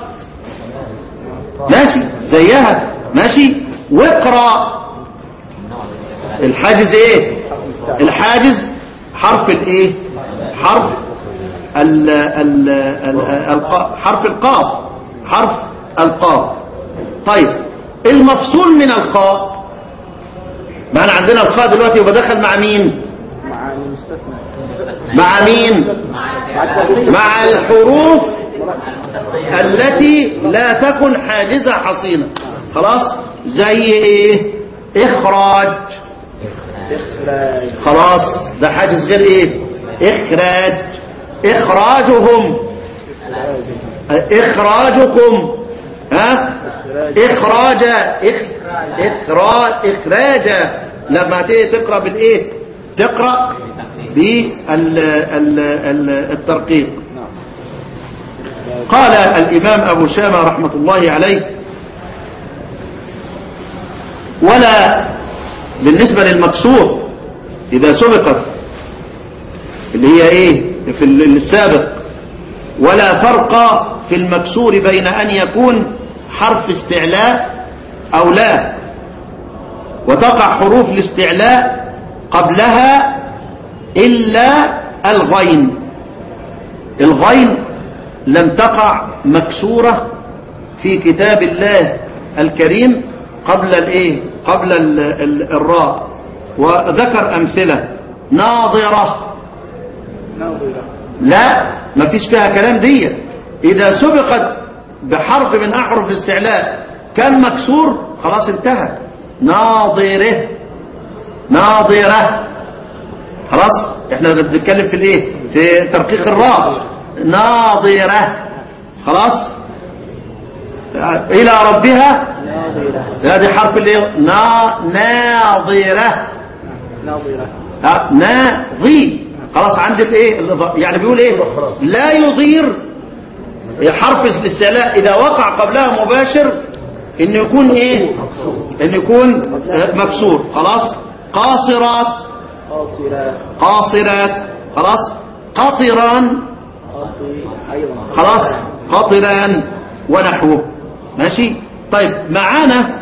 Speaker 3: ماشي زيها ماشي واقرأ الحاجز ايه الحاجز حرف الايه حرف ال ال ال الق- حرف القاف حرف القاف طيب المفصول من الخاء ما احنا عندنا الخاء دلوقتي يبقى دخل مع مين
Speaker 6: مع المستثنى
Speaker 3: مع مين مع الحروف التي لا تكن حاجزة حصينة خلاص زي ايه اخراج
Speaker 6: اخراج
Speaker 3: خلاص ده حاجز غير ايه اخراج اخراجهم اخراجكم ها اخراج اخ إخراج إخراجا لما تيجي تقرأ بالإيه تقرأ بالترقيق قال الإمام أبو شامة رحمة الله عليه ولا بالنسبة للمكسور إذا سبقت اللي هي إيه في السابق ولا فرق في المكسور بين أن يكون حرف استعلاء أو لا وتقع حروف الاستعلاء قبلها إلا الغين الغين لم تقع مكسورة في كتاب الله الكريم قبل الايه قبل ال ال الراء وذكر امثله ناظره
Speaker 6: ناظرة
Speaker 3: لا ما فيش فيها كلام دي اذا سبقت بحرف من احرف الاستعلاء كان مكسور خلاص انتهى ناظره ناظره خلاص احنا بنتكلم في الايه في ترقيق الراء ناظره خلاص الى ربها
Speaker 6: ناظرة
Speaker 3: هذه حرف الايه نا ناظره
Speaker 6: ناظرة
Speaker 3: ها، ناظي خلاص عند الايه الإضاءة. يعني بيقول ايه لا يضير حرف الاستعلاء اذا وقع قبلها مباشر انه يكون ايه انه يكون مكسور خلاص قاصرات
Speaker 6: قاصرة
Speaker 3: قاصرات خلاص قطران
Speaker 6: قاصرة أيضا
Speaker 3: خلاص قطران ونحوه ماشي طيب معانا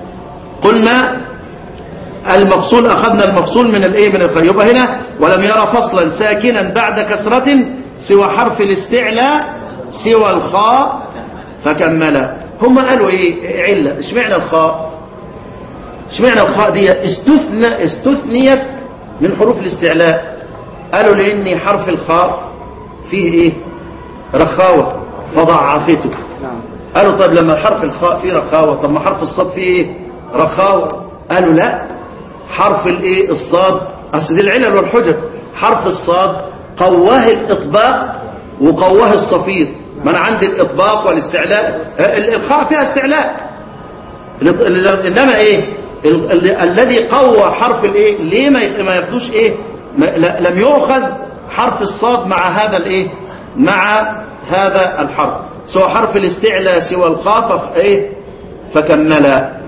Speaker 3: قلنا المفصول أخذنا المفصول من الايه من الخ- يبقى هنا ولم يرى فصلا ساكنا بعد كسرة سوى حرف الاستعلاء سوى الخاء فكمل هم قالوا ايه علة اشمعنى الخاء اشمعنى الخاء دي استثنى استثنيت من حروف الاستعلاء قالوا لان حرف الخاء فيه ايه رخاوة فضعفته
Speaker 6: نعم
Speaker 3: قالوا طيب لما حرف الخاء فيه رخاوة طب ما حرف الصاد فيه ايه رخاوة قالوا لا حرف الايه الصاد اصل دي العلل والحجج حرف الصاد قواه الاطباق وقواه الصفير ما انا عندي الاطباق والاستعلاء ال- الخاء فيها استعلاء ال- ال- انما ايه ال- ال- الذي قوى حرف الايه ليه ما يخ- ما ياخدوش ايه ما لا- لم يؤخذ حرف الصاد مع هذا الايه مع هذا الحرف سوى حرف الاستعلاء سوى الخاء فخ- ايه فكملا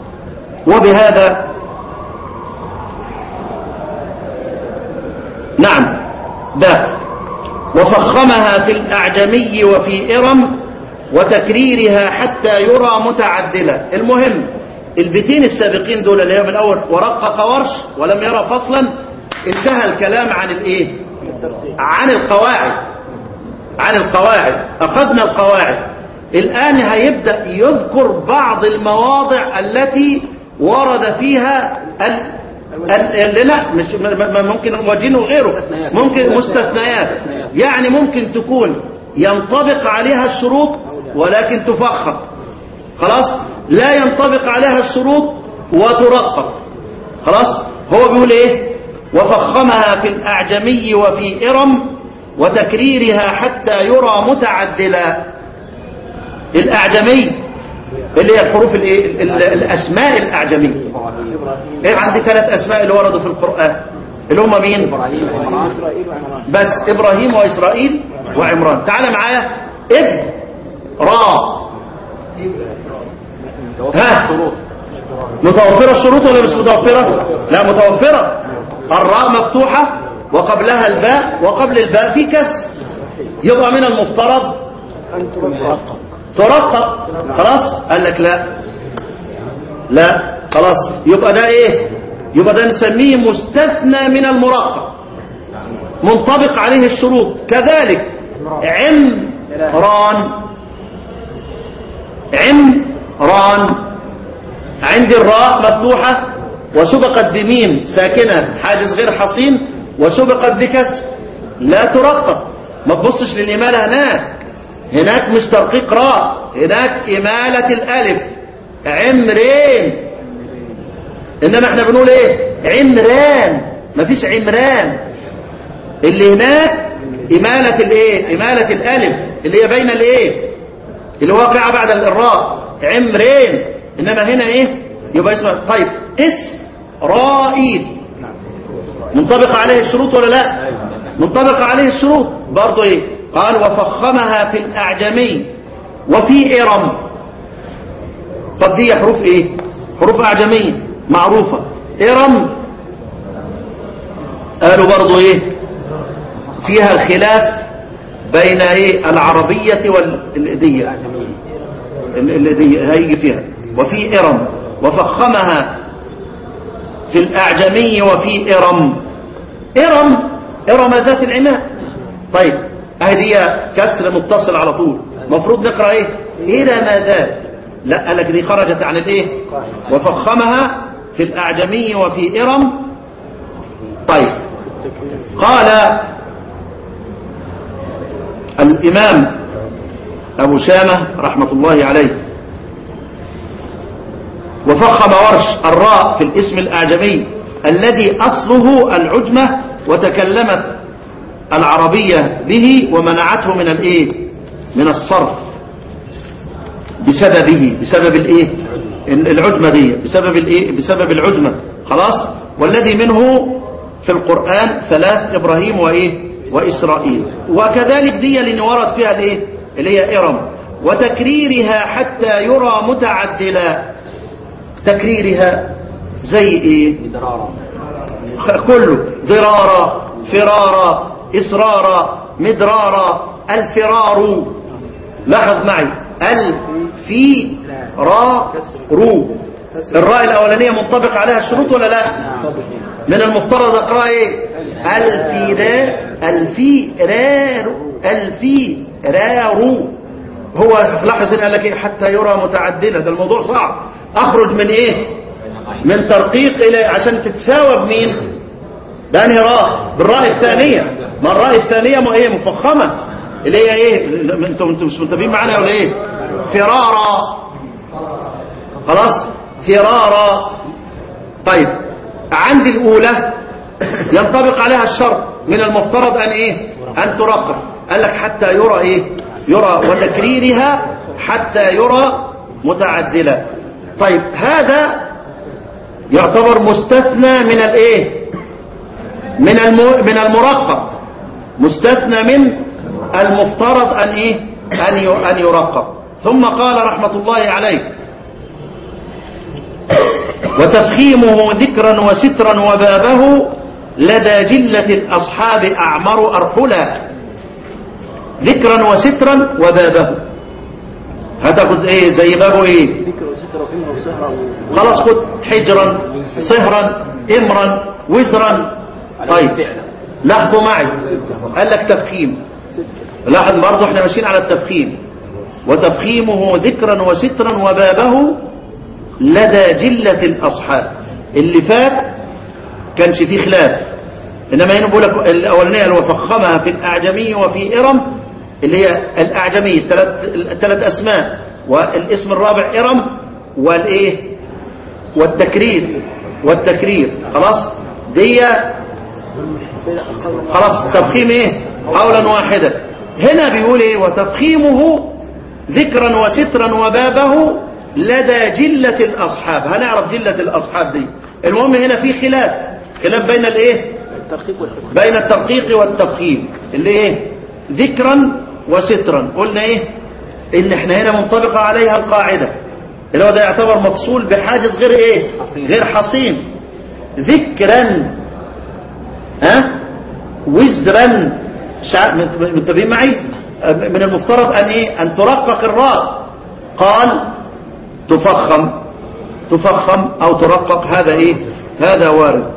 Speaker 3: وبهذا نعم ده وفخمها في الأعجمي وفي إرم وتكريرها حتى يرى متعدلة المهم البيتين السابقين دول اللي هي من أول ورقق ورش ولم يرى فصلا انتهى الكلام عن الايه عن القواعد عن القواعد أخذنا القواعد الآن هيبدأ يذكر بعض المواضع التي ورد فيها ال... ال... لا مش م- م- ممكن وجين وغيره ممكن مستثنيات يعني ممكن تكون ينطبق عليها الشروط ولكن تفخم خلاص لا ينطبق عليها الشروط وترقق خلاص هو بيقول ايه وفخمها في الأعجمي وفي إرم وتكريرها حتى يرى متعدلا الأعجمي اللي هي الحروف الايه ال- الأسماء الأعجمية ايه عندي ثلاث أسماء اللي وردوا في القرآن اللي هم مين
Speaker 4: إبراهيم وعمران
Speaker 6: إسرائيل وعمران
Speaker 3: بس إبراهيم وإسرائيل وعمران تعال معايا اب را ها
Speaker 4: شروط
Speaker 3: متوفرة الشروط ولا مش متوفرة لا متوفرة الراء مفتوحة وقبلها الباء وقبل الباء في كسر يبقى من المفترض
Speaker 6: أن ترقق
Speaker 3: ترقق خلاص قال لك لا لا خلاص يبقى ده ايه يبقى ده نسميه مستثنى من المرقق منطبق عليه الشروط كذلك عمران عمران عندي الراء مفتوحة وسبقت بميم ساكنة حاجز غير حصين وسبقت بكسر لا ترقق ما تبصش للإمالة هناك هناك مش ترقيق راء هناك إمالة الألف عمرين إنما احنا بنقول ايه عمران مفيش عمران اللي هناك إمالة الايه إمالة الألف اللي هي بين الايه اللي واقعة بعد الراء عمرين إنما هنا ايه يبقى اسمه طيب إسرائيل منطبق عليه الشروط ولا لا منطبق عليه الشروط برضه ايه قال وفخمها في الأعجمي وفي إرم طب دي حروف ايه حروف أعجمية معروفة إرم قالوا برضو ايه فيها الخلاف بين ايه العربية والإدية الإدية هيجي فيها وفي إرم وفخمها في الأعجمي وفي إرم إرم إرم ذات العماء طيب اهي كسر متصل على طول مفروض نقرأ ايه إرم ذات لا قال لك دي خرجت عن الايه وفخمها في الأعجمي وفي إرم طيب قال الإمام أبو شامة رحمة الله عليه وفخم ورش الراء في الاسم الأعجمي الذي أصله العجمة وتكلمت العربية به ومنعته من الايه من الصرف بسببه بسبب الايه العجمة دي بسبب الايه بسبب العجمة خلاص والذي منه في القرآن ثلاث إبراهيم وإيه وإسرائيل وكذلك دي اللي ورد فيها الايه اللي هي إرم وتكريرها حتى يرى متعدلا تكريرها زي ايه كله ضرارا فرارا إصرارا مدرارا الفرار لاحظ معي الفيرار الراء الأولانية منطبق عليها الشروط ولا لا من المفترض اقرأ ايه الفيرار الفيرار الفيرار هو لاحظ ان قال لك ايه حتى يرى متعدلا ده الموضوع صعب اخرج من ايه من ترقيق الى عشان تتساوى بمين بانهي راء بالراء الثانية ما الراء الثانية ما ايه مفخمة اللي هي ايه انتم انتم مش منتبهين معانا ولا ايه فرارا خلاص فرارا طيب عندي الاولى ينطبق عليها الشرط من المفترض ان ايه ان ترقق قال لك حتى يرى ايه يرى وتكريرها حتى يرى متعدلا طيب هذا يعتبر مستثنى من الايه من المو من المرقق مستثنى من المفترض ان ايه ان ان يرقق ثم قال رحمة الله عليه وتفخيمه ذكرا وسترا وبابه لدى جلة الأصحاب أعمر أرحلا ذكرا وسترا وبابه هتاخد ايه زي بابه ايه
Speaker 6: ذكر وستر وإمر وسهرة و-
Speaker 3: خلاص خد حجرا صهرا امرا وزرا طيب لاحظوا معي قال لك تفخيم لاحظ برضه احنا ماشيين على التفخيم وتفخيمه ذكرا وسترا وبابه لدى جلة الأصحاب اللي فات كانش فيه خلاف إنما هنا بقول لك الأولانية اللي هو فخمها في الأعجمي وفي إرم اللي هي الأعجمي الثلاث الثلاث أسماء والاسم الرابع إرم والإيه والتكرير والتكرير خلاص دي خلاص تفخيم ايه قولا واحدا هنا بيقول ايه وتفخيمه ذكرا وسترا وبابه لدى جلة الأصحاب هنعرف جلة الأصحاب دي المهم هنا في خلاف خلاف بين الايه
Speaker 6: الترخيق والتفخيم
Speaker 3: بين الترقيق والتفخيم اللي ايه ذكرا وسترا قلنا ايه ان احنا هنا منطبقة عليها القاعدة اللي هو ده يعتبر مفصول بحاجز غير ايه غير حصين ذكرا ها وزرا شع... منتبهين معي من المفترض ان ايه ان ترقق الراء قال تفخم تفخم او ترقق هذا ايه هذا وارد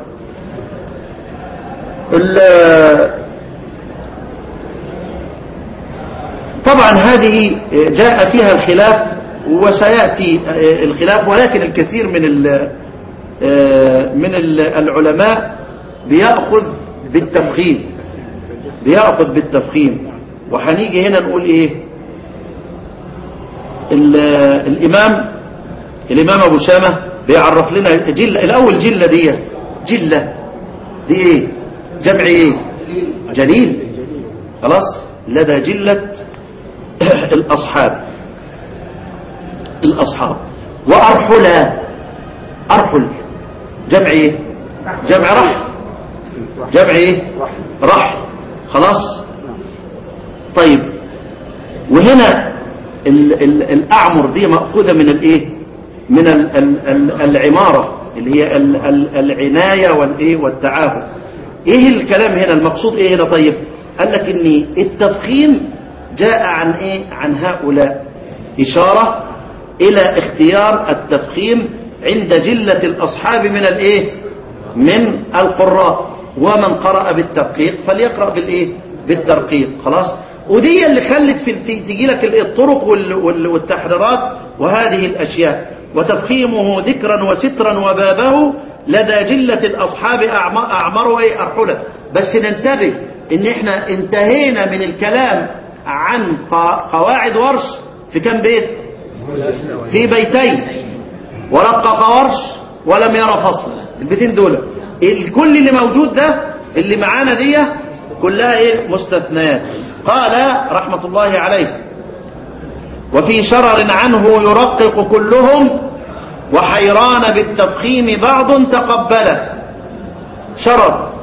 Speaker 3: ال- طبعا هذه جاء فيها الخلاف وسيأتي الخلاف ولكن الكثير من ال- من ال- العلماء بيأخذ بالتفخيم بيأخذ بالتفخيم وهنيجي هنا نقول ايه ال- الامام الامام ابو شامة بيعرف لنا جلة الاول جلة دي جلة دي ايه جمع ايه جليل خلاص لدى جلة الأصحاب الأصحاب وأرحلا أرحل جمع ايه جمع رحل جمع ايه رحل خلاص طيب وهنا ال ال الأعمر دي مأخوذة من الايه من ال ال ال العمارة اللي هي ال ال العناية والايه والتعاهد ايه الكلام هنا المقصود ايه هنا طيب قال لك ان التفخيم جاء عن ايه عن هؤلاء إشارة إلى اختيار التفخيم عند جلة الأصحاب من الايه من القراء ومن قرأ بالترقيق فليقرأ بالايه بالترقيق خلاص ودي اللي خلت في تجي لك الطرق وال- وال- والتحريرات وهذه الأشياء وتفخيمه ذكرا وسترا وبابه لدى جلة الأصحاب أعم- أعمروا إيه أرحلة بس ننتبه إن إحنا انتهينا من الكلام عن ق- قواعد ورش في كم بيت في بيتين ورقق ورش ولم يرى فصل البيتين دول الكل اللي موجود ده اللي معانا دي كلها ايه مستثنيات قال رحمة الله عليه وفي شرر عنه يرقق كلهم وحيران بالتفخيم بعض تقبله شرر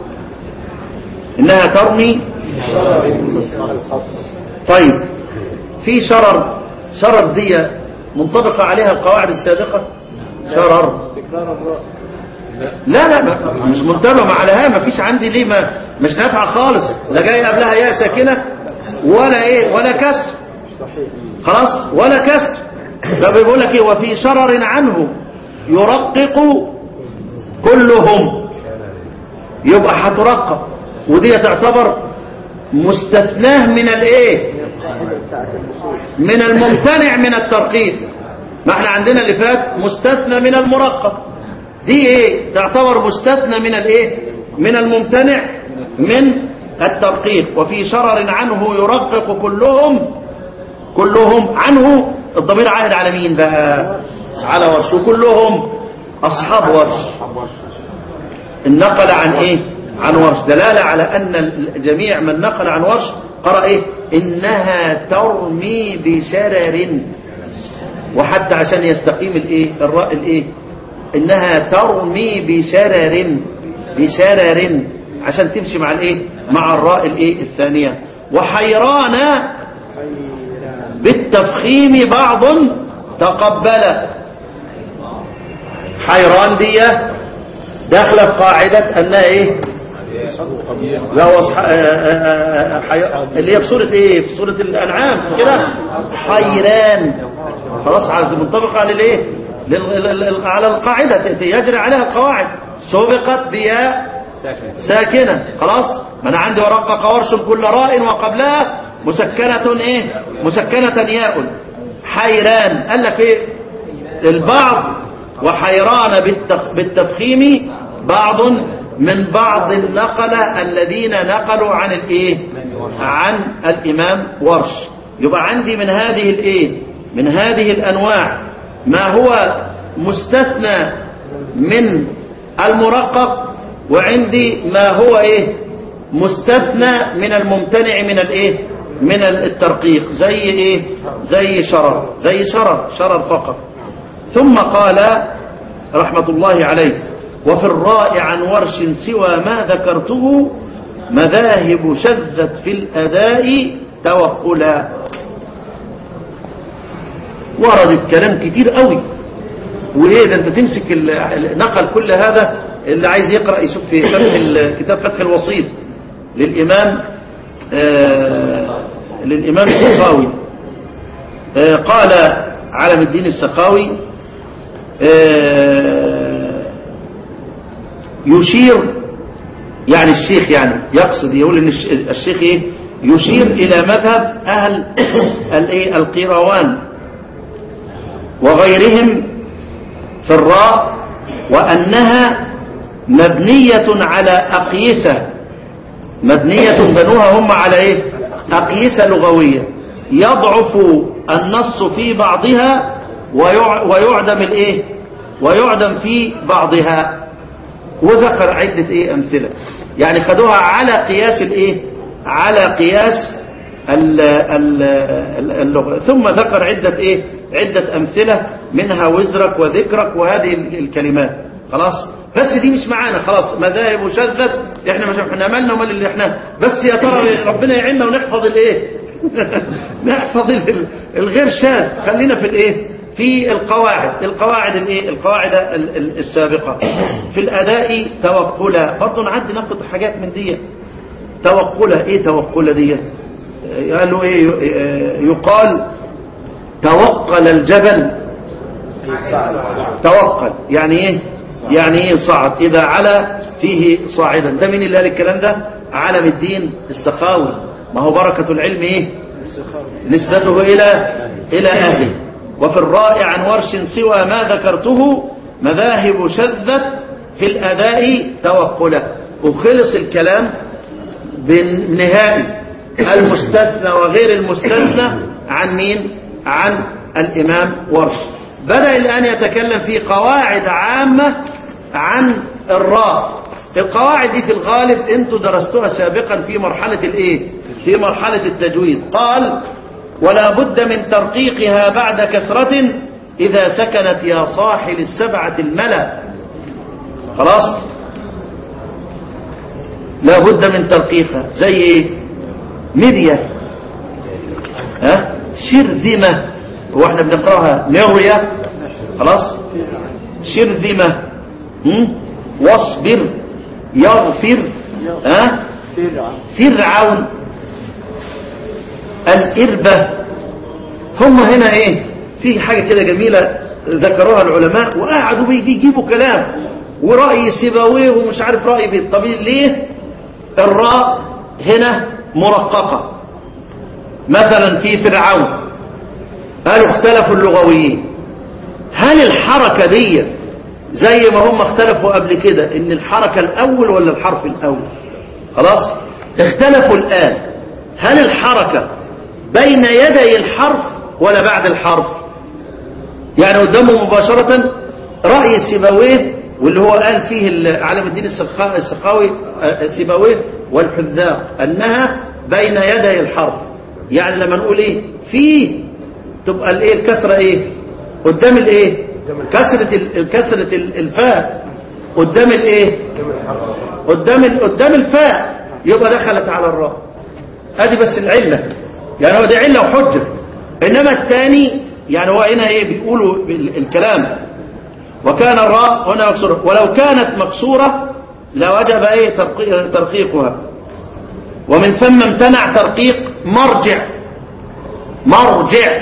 Speaker 3: انها ترمي طيب في شرر شرر دي منطبقة عليها القواعد السابقة شرر لا لا ما- مش منتبه عليها ما فيش عندي ليه ما مش نافعه خالص لا جاي قبلها ياء ساكنه ولا ايه ولا كسر خلاص ولا كسر ده بيقول لك ايه وفي شرر عنه يرقق كلهم يبقى هترقق ودي تعتبر مستثناه من الايه من الممتنع من الترقيق ما احنا عندنا اللي فات مستثنى من المرقق دي ايه تعتبر مستثنى من الايه من الممتنع من الترقيق وفي شرر عنه يرقق كلهم كلهم عنه الضمير عائد على مين بقى على ورش وكلهم اصحاب ورش النقل عن ايه عن ورش دلالة على ان جميع من نقل عن ورش قرأ ايه انها ترمي بشرر وحتى عشان يستقيم الايه الراء الايه انها ترمي بشرر بشرر عشان تمشي مع الايه مع الراء الايه الثانيه وحيران بالتفخيم بعض تقبل حيران دي داخله في قاعده انها ايه لا وصح... آه، آه، آه، حي... اللي هي في سوره ايه في سوره الانعام مش كده حيران خلاص على منطبقه على الايه لل... لل- لل- على القاعده ت- يجري عليها القواعد سبقت بياء ساكنه خلاص ما انا عندي ورقق ورش كل راء وقبلها مسكنه ايه مسكنه ياء حيران قال لك ايه البعض وحيران بالتخ... بالتفخيم بعض من بعض النقلة الذين نقلوا عن الايه عن الامام ورش يبقى عندي من هذه الايه من هذه الانواع ما هو مستثنى من المرقق وعندي ما هو ايه مستثنى من الممتنع من الايه من الترقيق زي ايه زي شرر زي شرر شرر فقط ثم قال رحمة الله عليه وفي الراء عن ورش سوى ما ذكرته مذاهب شذت في الأداء توقلا ورد الكلام كتير قوي وايه ده انت تمسك ال- ال- نقل كل هذا اللي عايز يقرأ يشوف في فتح ال- كتاب فتح الوسيط للإمام آه للإمام السخاوي آه قال علم الدين السخاوي آه يشير يعني الشيخ يعني يقصد يقول ان الش- الشيخ ايه يشير الى مذهب اهل الايه القيروان وغيرهم في الراء وانها مبنية على اقيسة مبنية بنوها هم على ايه اقيسة لغوية يضعف النص في بعضها ويع- ويعدم الايه ويعدم في بعضها وذكر عدة ايه امثلة يعني خدوها على قياس الايه على قياس ال- ال- ال- اللغة ثم ذكر عدة ايه عدة امثلة منها وزرك وذكرك وهذه ال- الكلمات خلاص بس دي مش معانا خلاص مذاهب وشذت احنا مش احنا مالنا ومال اللي احنا بس يا ترى ربنا يعيننا ونحفظ الايه نحفظ ال- الغير شاذ خلينا في الايه في القواعد القواعد الايه القواعد ال- ال- السابقه في الاداء توكلا برضه نعدي ناخد حاجات من دي توكلا ايه توكلا دي قالوا ايه يقال توقل الجبل توقل يعني ايه يعني ايه صعد اذا علا فيه صاعدا ده مين اللي قال الكلام ده عالم الدين السخاوي ما هو بركة العلم ايه نسبته الى الى اهله وفي الراء عن ورش سوى ما ذكرته مذاهب شذت في الاداء توقلا وخلص الكلام بالنهائي المستثنى وغير المستثنى عن مين عن الإمام ورش بدأ الآن يتكلم في قواعد عامة عن الراء القواعد دي في الغالب انتوا درستوها سابقا في مرحلة الايه في مرحلة التجويد قال ولا بد من ترقيقها بعد كسرة إذا سكنت يا صاحل السبعة الملا خلاص لا بد من ترقيقها زي ايه مدية ها شرذمة هو احنا بنقراها مرية خلاص شرذمة هم؟ واصبر يغفر ها فرعون الإربة هم هنا ايه في حاجة كده جميلة ذكروها العلماء وقعدوا بيجيبوا كلام ورأي سيبويه ومش عارف رأي بيت طب ليه الراء هنا مرققة مثلا في فرعون قالوا اختلفوا اللغويين هل الحركة دي زي ما هم اختلفوا قبل كده ان الحركة الاول ولا الحرف الاول خلاص اختلفوا الان هل الحركة بين يدي الحرف ولا بعد الحرف يعني قدامه مباشرة رأي سيبويه واللي هو قال فيه علم الدين السخا- السخاوي آه، سيبويه والحذاق أنها بين يدي الحرف يعني لما نقول ايه فيه تبقى الايه الكسرة ايه قدام الايه كسرة ال- كسرة ال- الفاء قدام الايه قدام ال- قدام الفاء يبقى دخلت على الراء ادي بس العلة يعني هو دي علة وحجة انما الثاني يعني هو هنا ايه بيقولوا ال- الكلام وكان الراء هنا مكسورة ولو كانت مكسورة لوجب ايه ترقي- ترقيقها ومن ثم امتنع ترقيق مرجع مرجع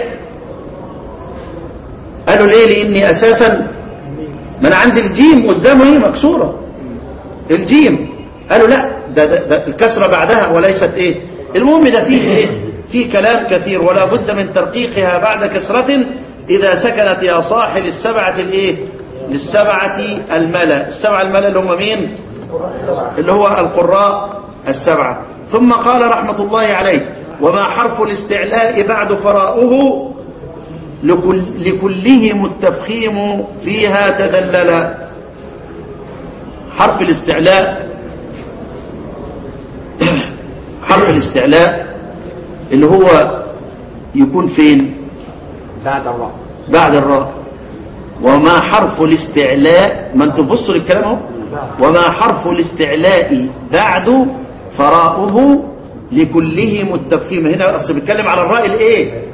Speaker 3: قالوا ليه لاني اساسا من عند الجيم قدامه ايه مكسورة الجيم قالوا لا ده, ده, ده الكسرة بعدها وليست ايه المهم ده فيه ايه فيه كلام كثير ولا بد من ترقيقها بعد كسرة اذا سكنت يا صاحل السبعة الايه للسبعة الملا السبعة الملا اللي هم مين اللي هو القراء السبعة ثم قال رحمة الله عليه وما حرف الاستعلاء بعد فراؤه لكل لكلهم التفخيم فيها تدلل حرف الاستعلاء حرف الاستعلاء اللي هو يكون فين
Speaker 4: بعد الراء
Speaker 3: بعد الراء وما حرف الاستعلاء ما انتم بصوا للكلام اهو وما حرف الاستعلاء بعد فراؤه لكلهم التفخيم هنا اصل بيتكلم على الراء الايه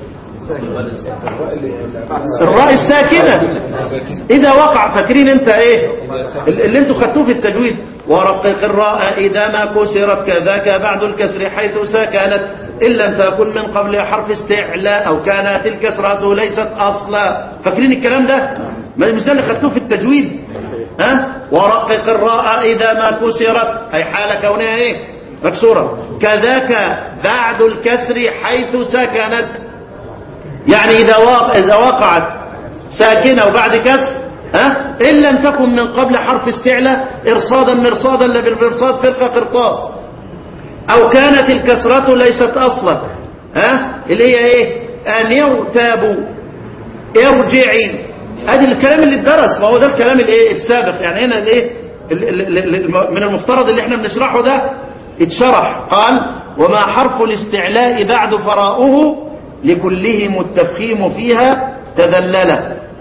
Speaker 3: الراء الساكنة إذا وقع فاكرين أنت إيه اللي أنتوا خدتوه في التجويد ورقق الراء إذا ما كسرت كذاك بعد الكسر حيث سكنت إن لم تكن من قبل حرف استعلاء أو كانت الكسرة ليست أصلا فاكرين الكلام ده ما مش ده اللي خدتوه في التجويد ها ورقق الراء إذا ما كسرت أي حال كونها إيه مكسورة كذاك بعد الكسر حيث سكنت يعني إذا واقع إذا وقعت ساكنة وبعد كسر ها إن لم تكن من قبل حرف استعلاء إرصادا مرصادا لا بالمرصاد فرقة قرطاس أو كانت الكسرة ليست أصلا ها اللي هي إيه أن يغتابوا ارجعي ادي الكلام اللي اتدرس ما هو ده الكلام الايه السابق يعني هنا الايه ال- ال- ال- ال- من المفترض اللي احنا بنشرحه ده اتشرح قال وما حرف الاستعلاء بعد فراؤه لكلهم التفخيم فيها تذلل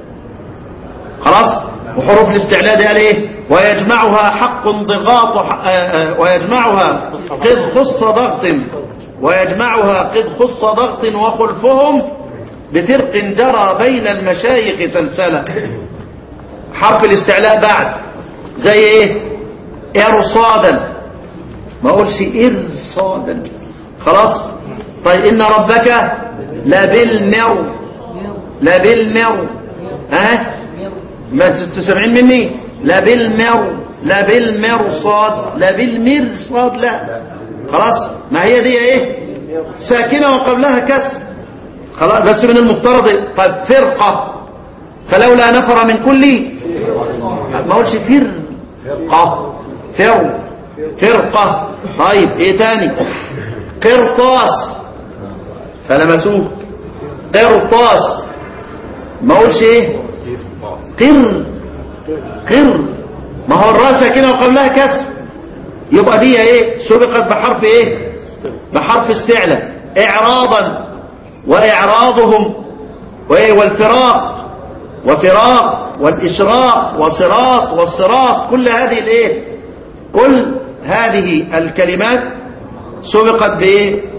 Speaker 3: خلاص وحروف الاستعلاء دي قال ايه ويجمعها حق ضغاط آه، آه، ويجمعها قد خص ضغط ويجمعها قد خص ضغط وخلفهم بفرق جرى بين المشايخ سلسلة حرف الاستعلاء بعد زي ايه ارصادا ما اقولش ارصادا خلاص طيب ان ربك لبالمر لبالمر ها ما انتوا سامعين مني لبالمر لبالمرصاد لبالمرصاد لا خلاص ما هي دي ايه ساكنه وقبلها كسر خلاص بس من المفترض طيب فرقه فلولا نفر من كل ما اقولش فرقه فر فرقه طيب ايه تاني قرطاس فلمسوه قرطاس ما اقولش ايه قر قر ما هو الراء ساكنه وقبلها كسر يبقى دي ايه سبقت بحرف ايه بحرف استعلاء اعراضا واعراضهم وايه والفراق وفراق والاشراق وصراط والصراط كل هذه الايه كل هذه الكلمات سبقت بايه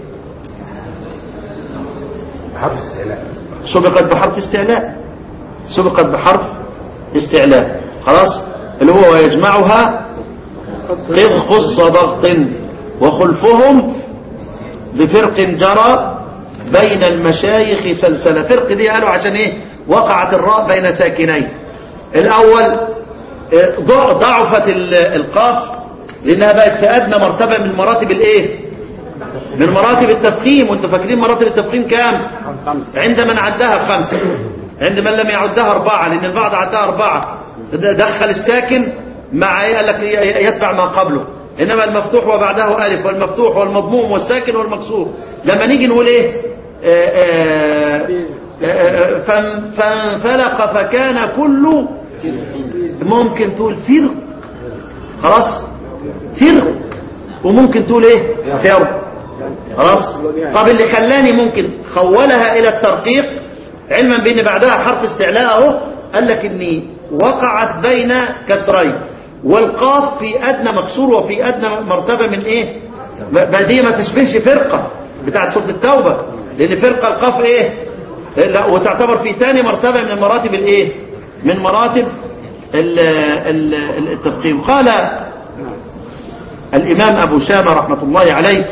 Speaker 3: سبقت بحرف استعلاء سبقت بحرف استعلاء خلاص اللي هو ويجمعها قد خص ضغط وخلفهم بفرق جرى بين المشايخ سلسلة فرق دي قالوا عشان ايه وقعت الراء بين ساكنين الاول اه، ضع- ضعفت ال- القاف لانها بقت في ادنى مرتبة من مراتب الايه من مراتب التفخيم وانتوا فاكرين مراتب التفخيم كام عند من عدها خمسة عند من لم يعدها أربعة لأن البعض عدها أربعة د- دخل الساكن مع إيه؟ قال لك ي- يتبع ما قبله إنما المفتوح وبعده ألف والمفتوح والمضموم والساكن والمكسور لما نيجي نقول إيه آه، آه، آه، فان- فانفلق فكان كل ممكن تقول فرق خلاص فرق وممكن تقول ايه فرق خلاص طب اللي خلاني ممكن خولها الى الترقيق علما بان بعدها حرف استعلاء اهو قال لك اني وقعت بين كسرين والقاف في ادنى مكسور وفي ادنى مرتبه من ايه ما دي ما تشبهش فرقه بتاعت سوره التوبه لان فرقه القاف ايه لا وتعتبر في ثاني مرتبه من مراتب الايه من مراتب ال- ال- التفخيم قال الإمام أبو شامة رحمة الله عليه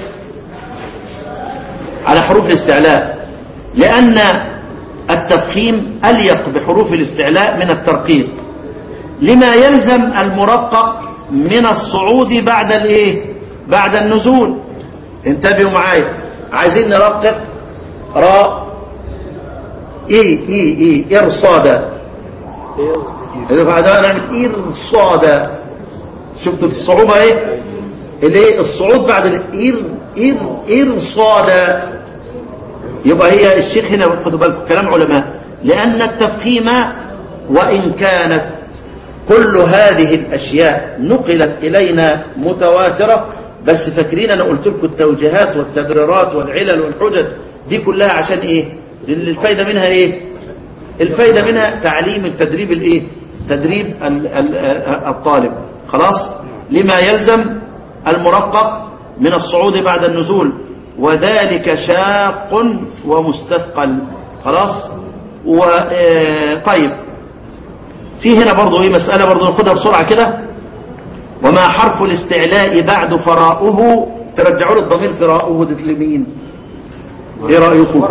Speaker 3: على حروف الاستعلاء لأن التفخيم أليق بحروف الاستعلاء من الترقيق لما يلزم المرقق من الصعود بعد الايه بعد النزول انتبهوا معايا عايزين نرقق راء ايه ايه ايه ارصادا إذا بعدها نعمل ارصادا شفتوا الصعوبة ايه الايه الصعود بعد الإر إر إرصادا يبقى هي الشيخ هنا خدوا بالكم كلام علماء لأن التفخيم وإن كانت كل هذه الأشياء نقلت إلينا متواترة بس فاكرين أنا قلت لكم التوجيهات والتبريرات والعلل والحجج دي كلها عشان إيه لأن الفايدة منها إيه الفايدة منها تعليم التدريب الإيه تدريب ال- ال- الطالب خلاص لما يلزم المرقق من الصعود بعد النزول وذلك شاق ومستثقل خلاص و آه، طيب في هنا برضو ايه مسألة برضو ناخدها بسرعة كده وما حرف الاستعلاء بعد فراؤه ترجعوا له الضمير فراؤه ده لمين ايه رأيكم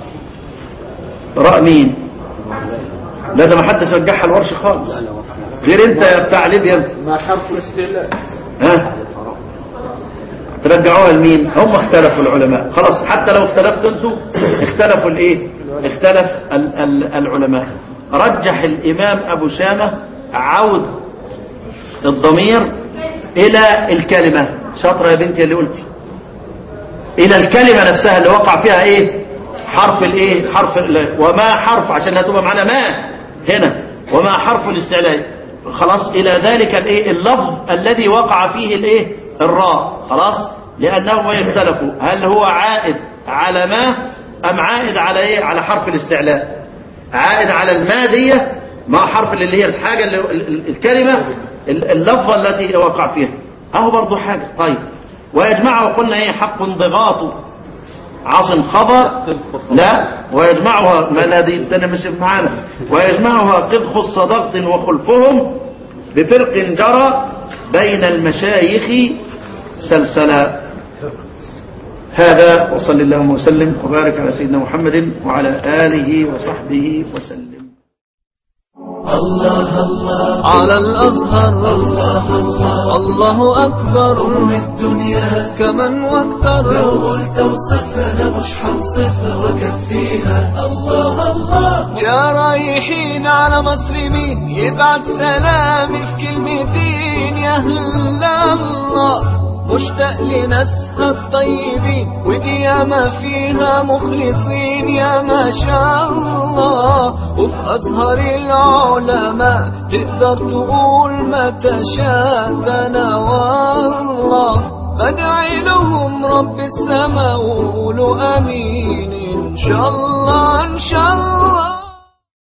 Speaker 3: راء مين لا ده ما حدش رجعها الورش خالص غير انت يا بتاع ليبيا انت
Speaker 5: ما حرف الاستعلاء
Speaker 3: ها ترجعوها لمين هم اختلفوا العلماء خلاص حتى لو اختلفتوا انتوا اختلفوا الايه اختلف ال ال العلماء رجح الامام ابو شامة عود الضمير الى الكلمة شاطرة يا بنتي اللي قلتي الى الكلمة نفسها اللي وقع فيها ايه حرف الايه حرف ال- وما حرف عشان هتبقى معانا ما هنا وما حرف الاستعلاء خلاص الى ذلك الايه اللفظ الذي وقع فيه الايه الراء خلاص لانهم يختلفوا هل هو عائد على ما ام عائد على ايه على حرف الاستعلاء عائد على المادية ما حرف اللي هي الحاجة اللي ال- ال- الكلمة ال- اللفظة التي وقع فيها اهو برضو حاجة طيب ويجمعه قلنا ايه حق انضغاط عاصم خبر لا ويجمعها ما الذي انت مش معانا ويجمعها قذخ الصدقت وخلفهم بفرق جرى بين المشايخ سلسلا هذا وصلى اللهم وسلم وبارك على سيدنا محمد وعلى آله وصحبه وسلم
Speaker 1: الله الله
Speaker 2: على الأزهر
Speaker 1: الله الله
Speaker 2: الله أكبر
Speaker 1: أم الدنيا
Speaker 2: كمن واكثر
Speaker 1: لو قلت وصفها أنا مش هنصفها وكفيها الله الله
Speaker 2: يا رايحين على مصر مين يبعت سلامي في كلمتين يا هلا الله مشتاق لناسها الطيبين ودي ياما فيها مخلصين يا ما شاء الله وفي أزهر العلماء تقدر تقول ما تشاء ده أنا والله بدعي لهم رب السماء وقولوا أمين إن شاء الله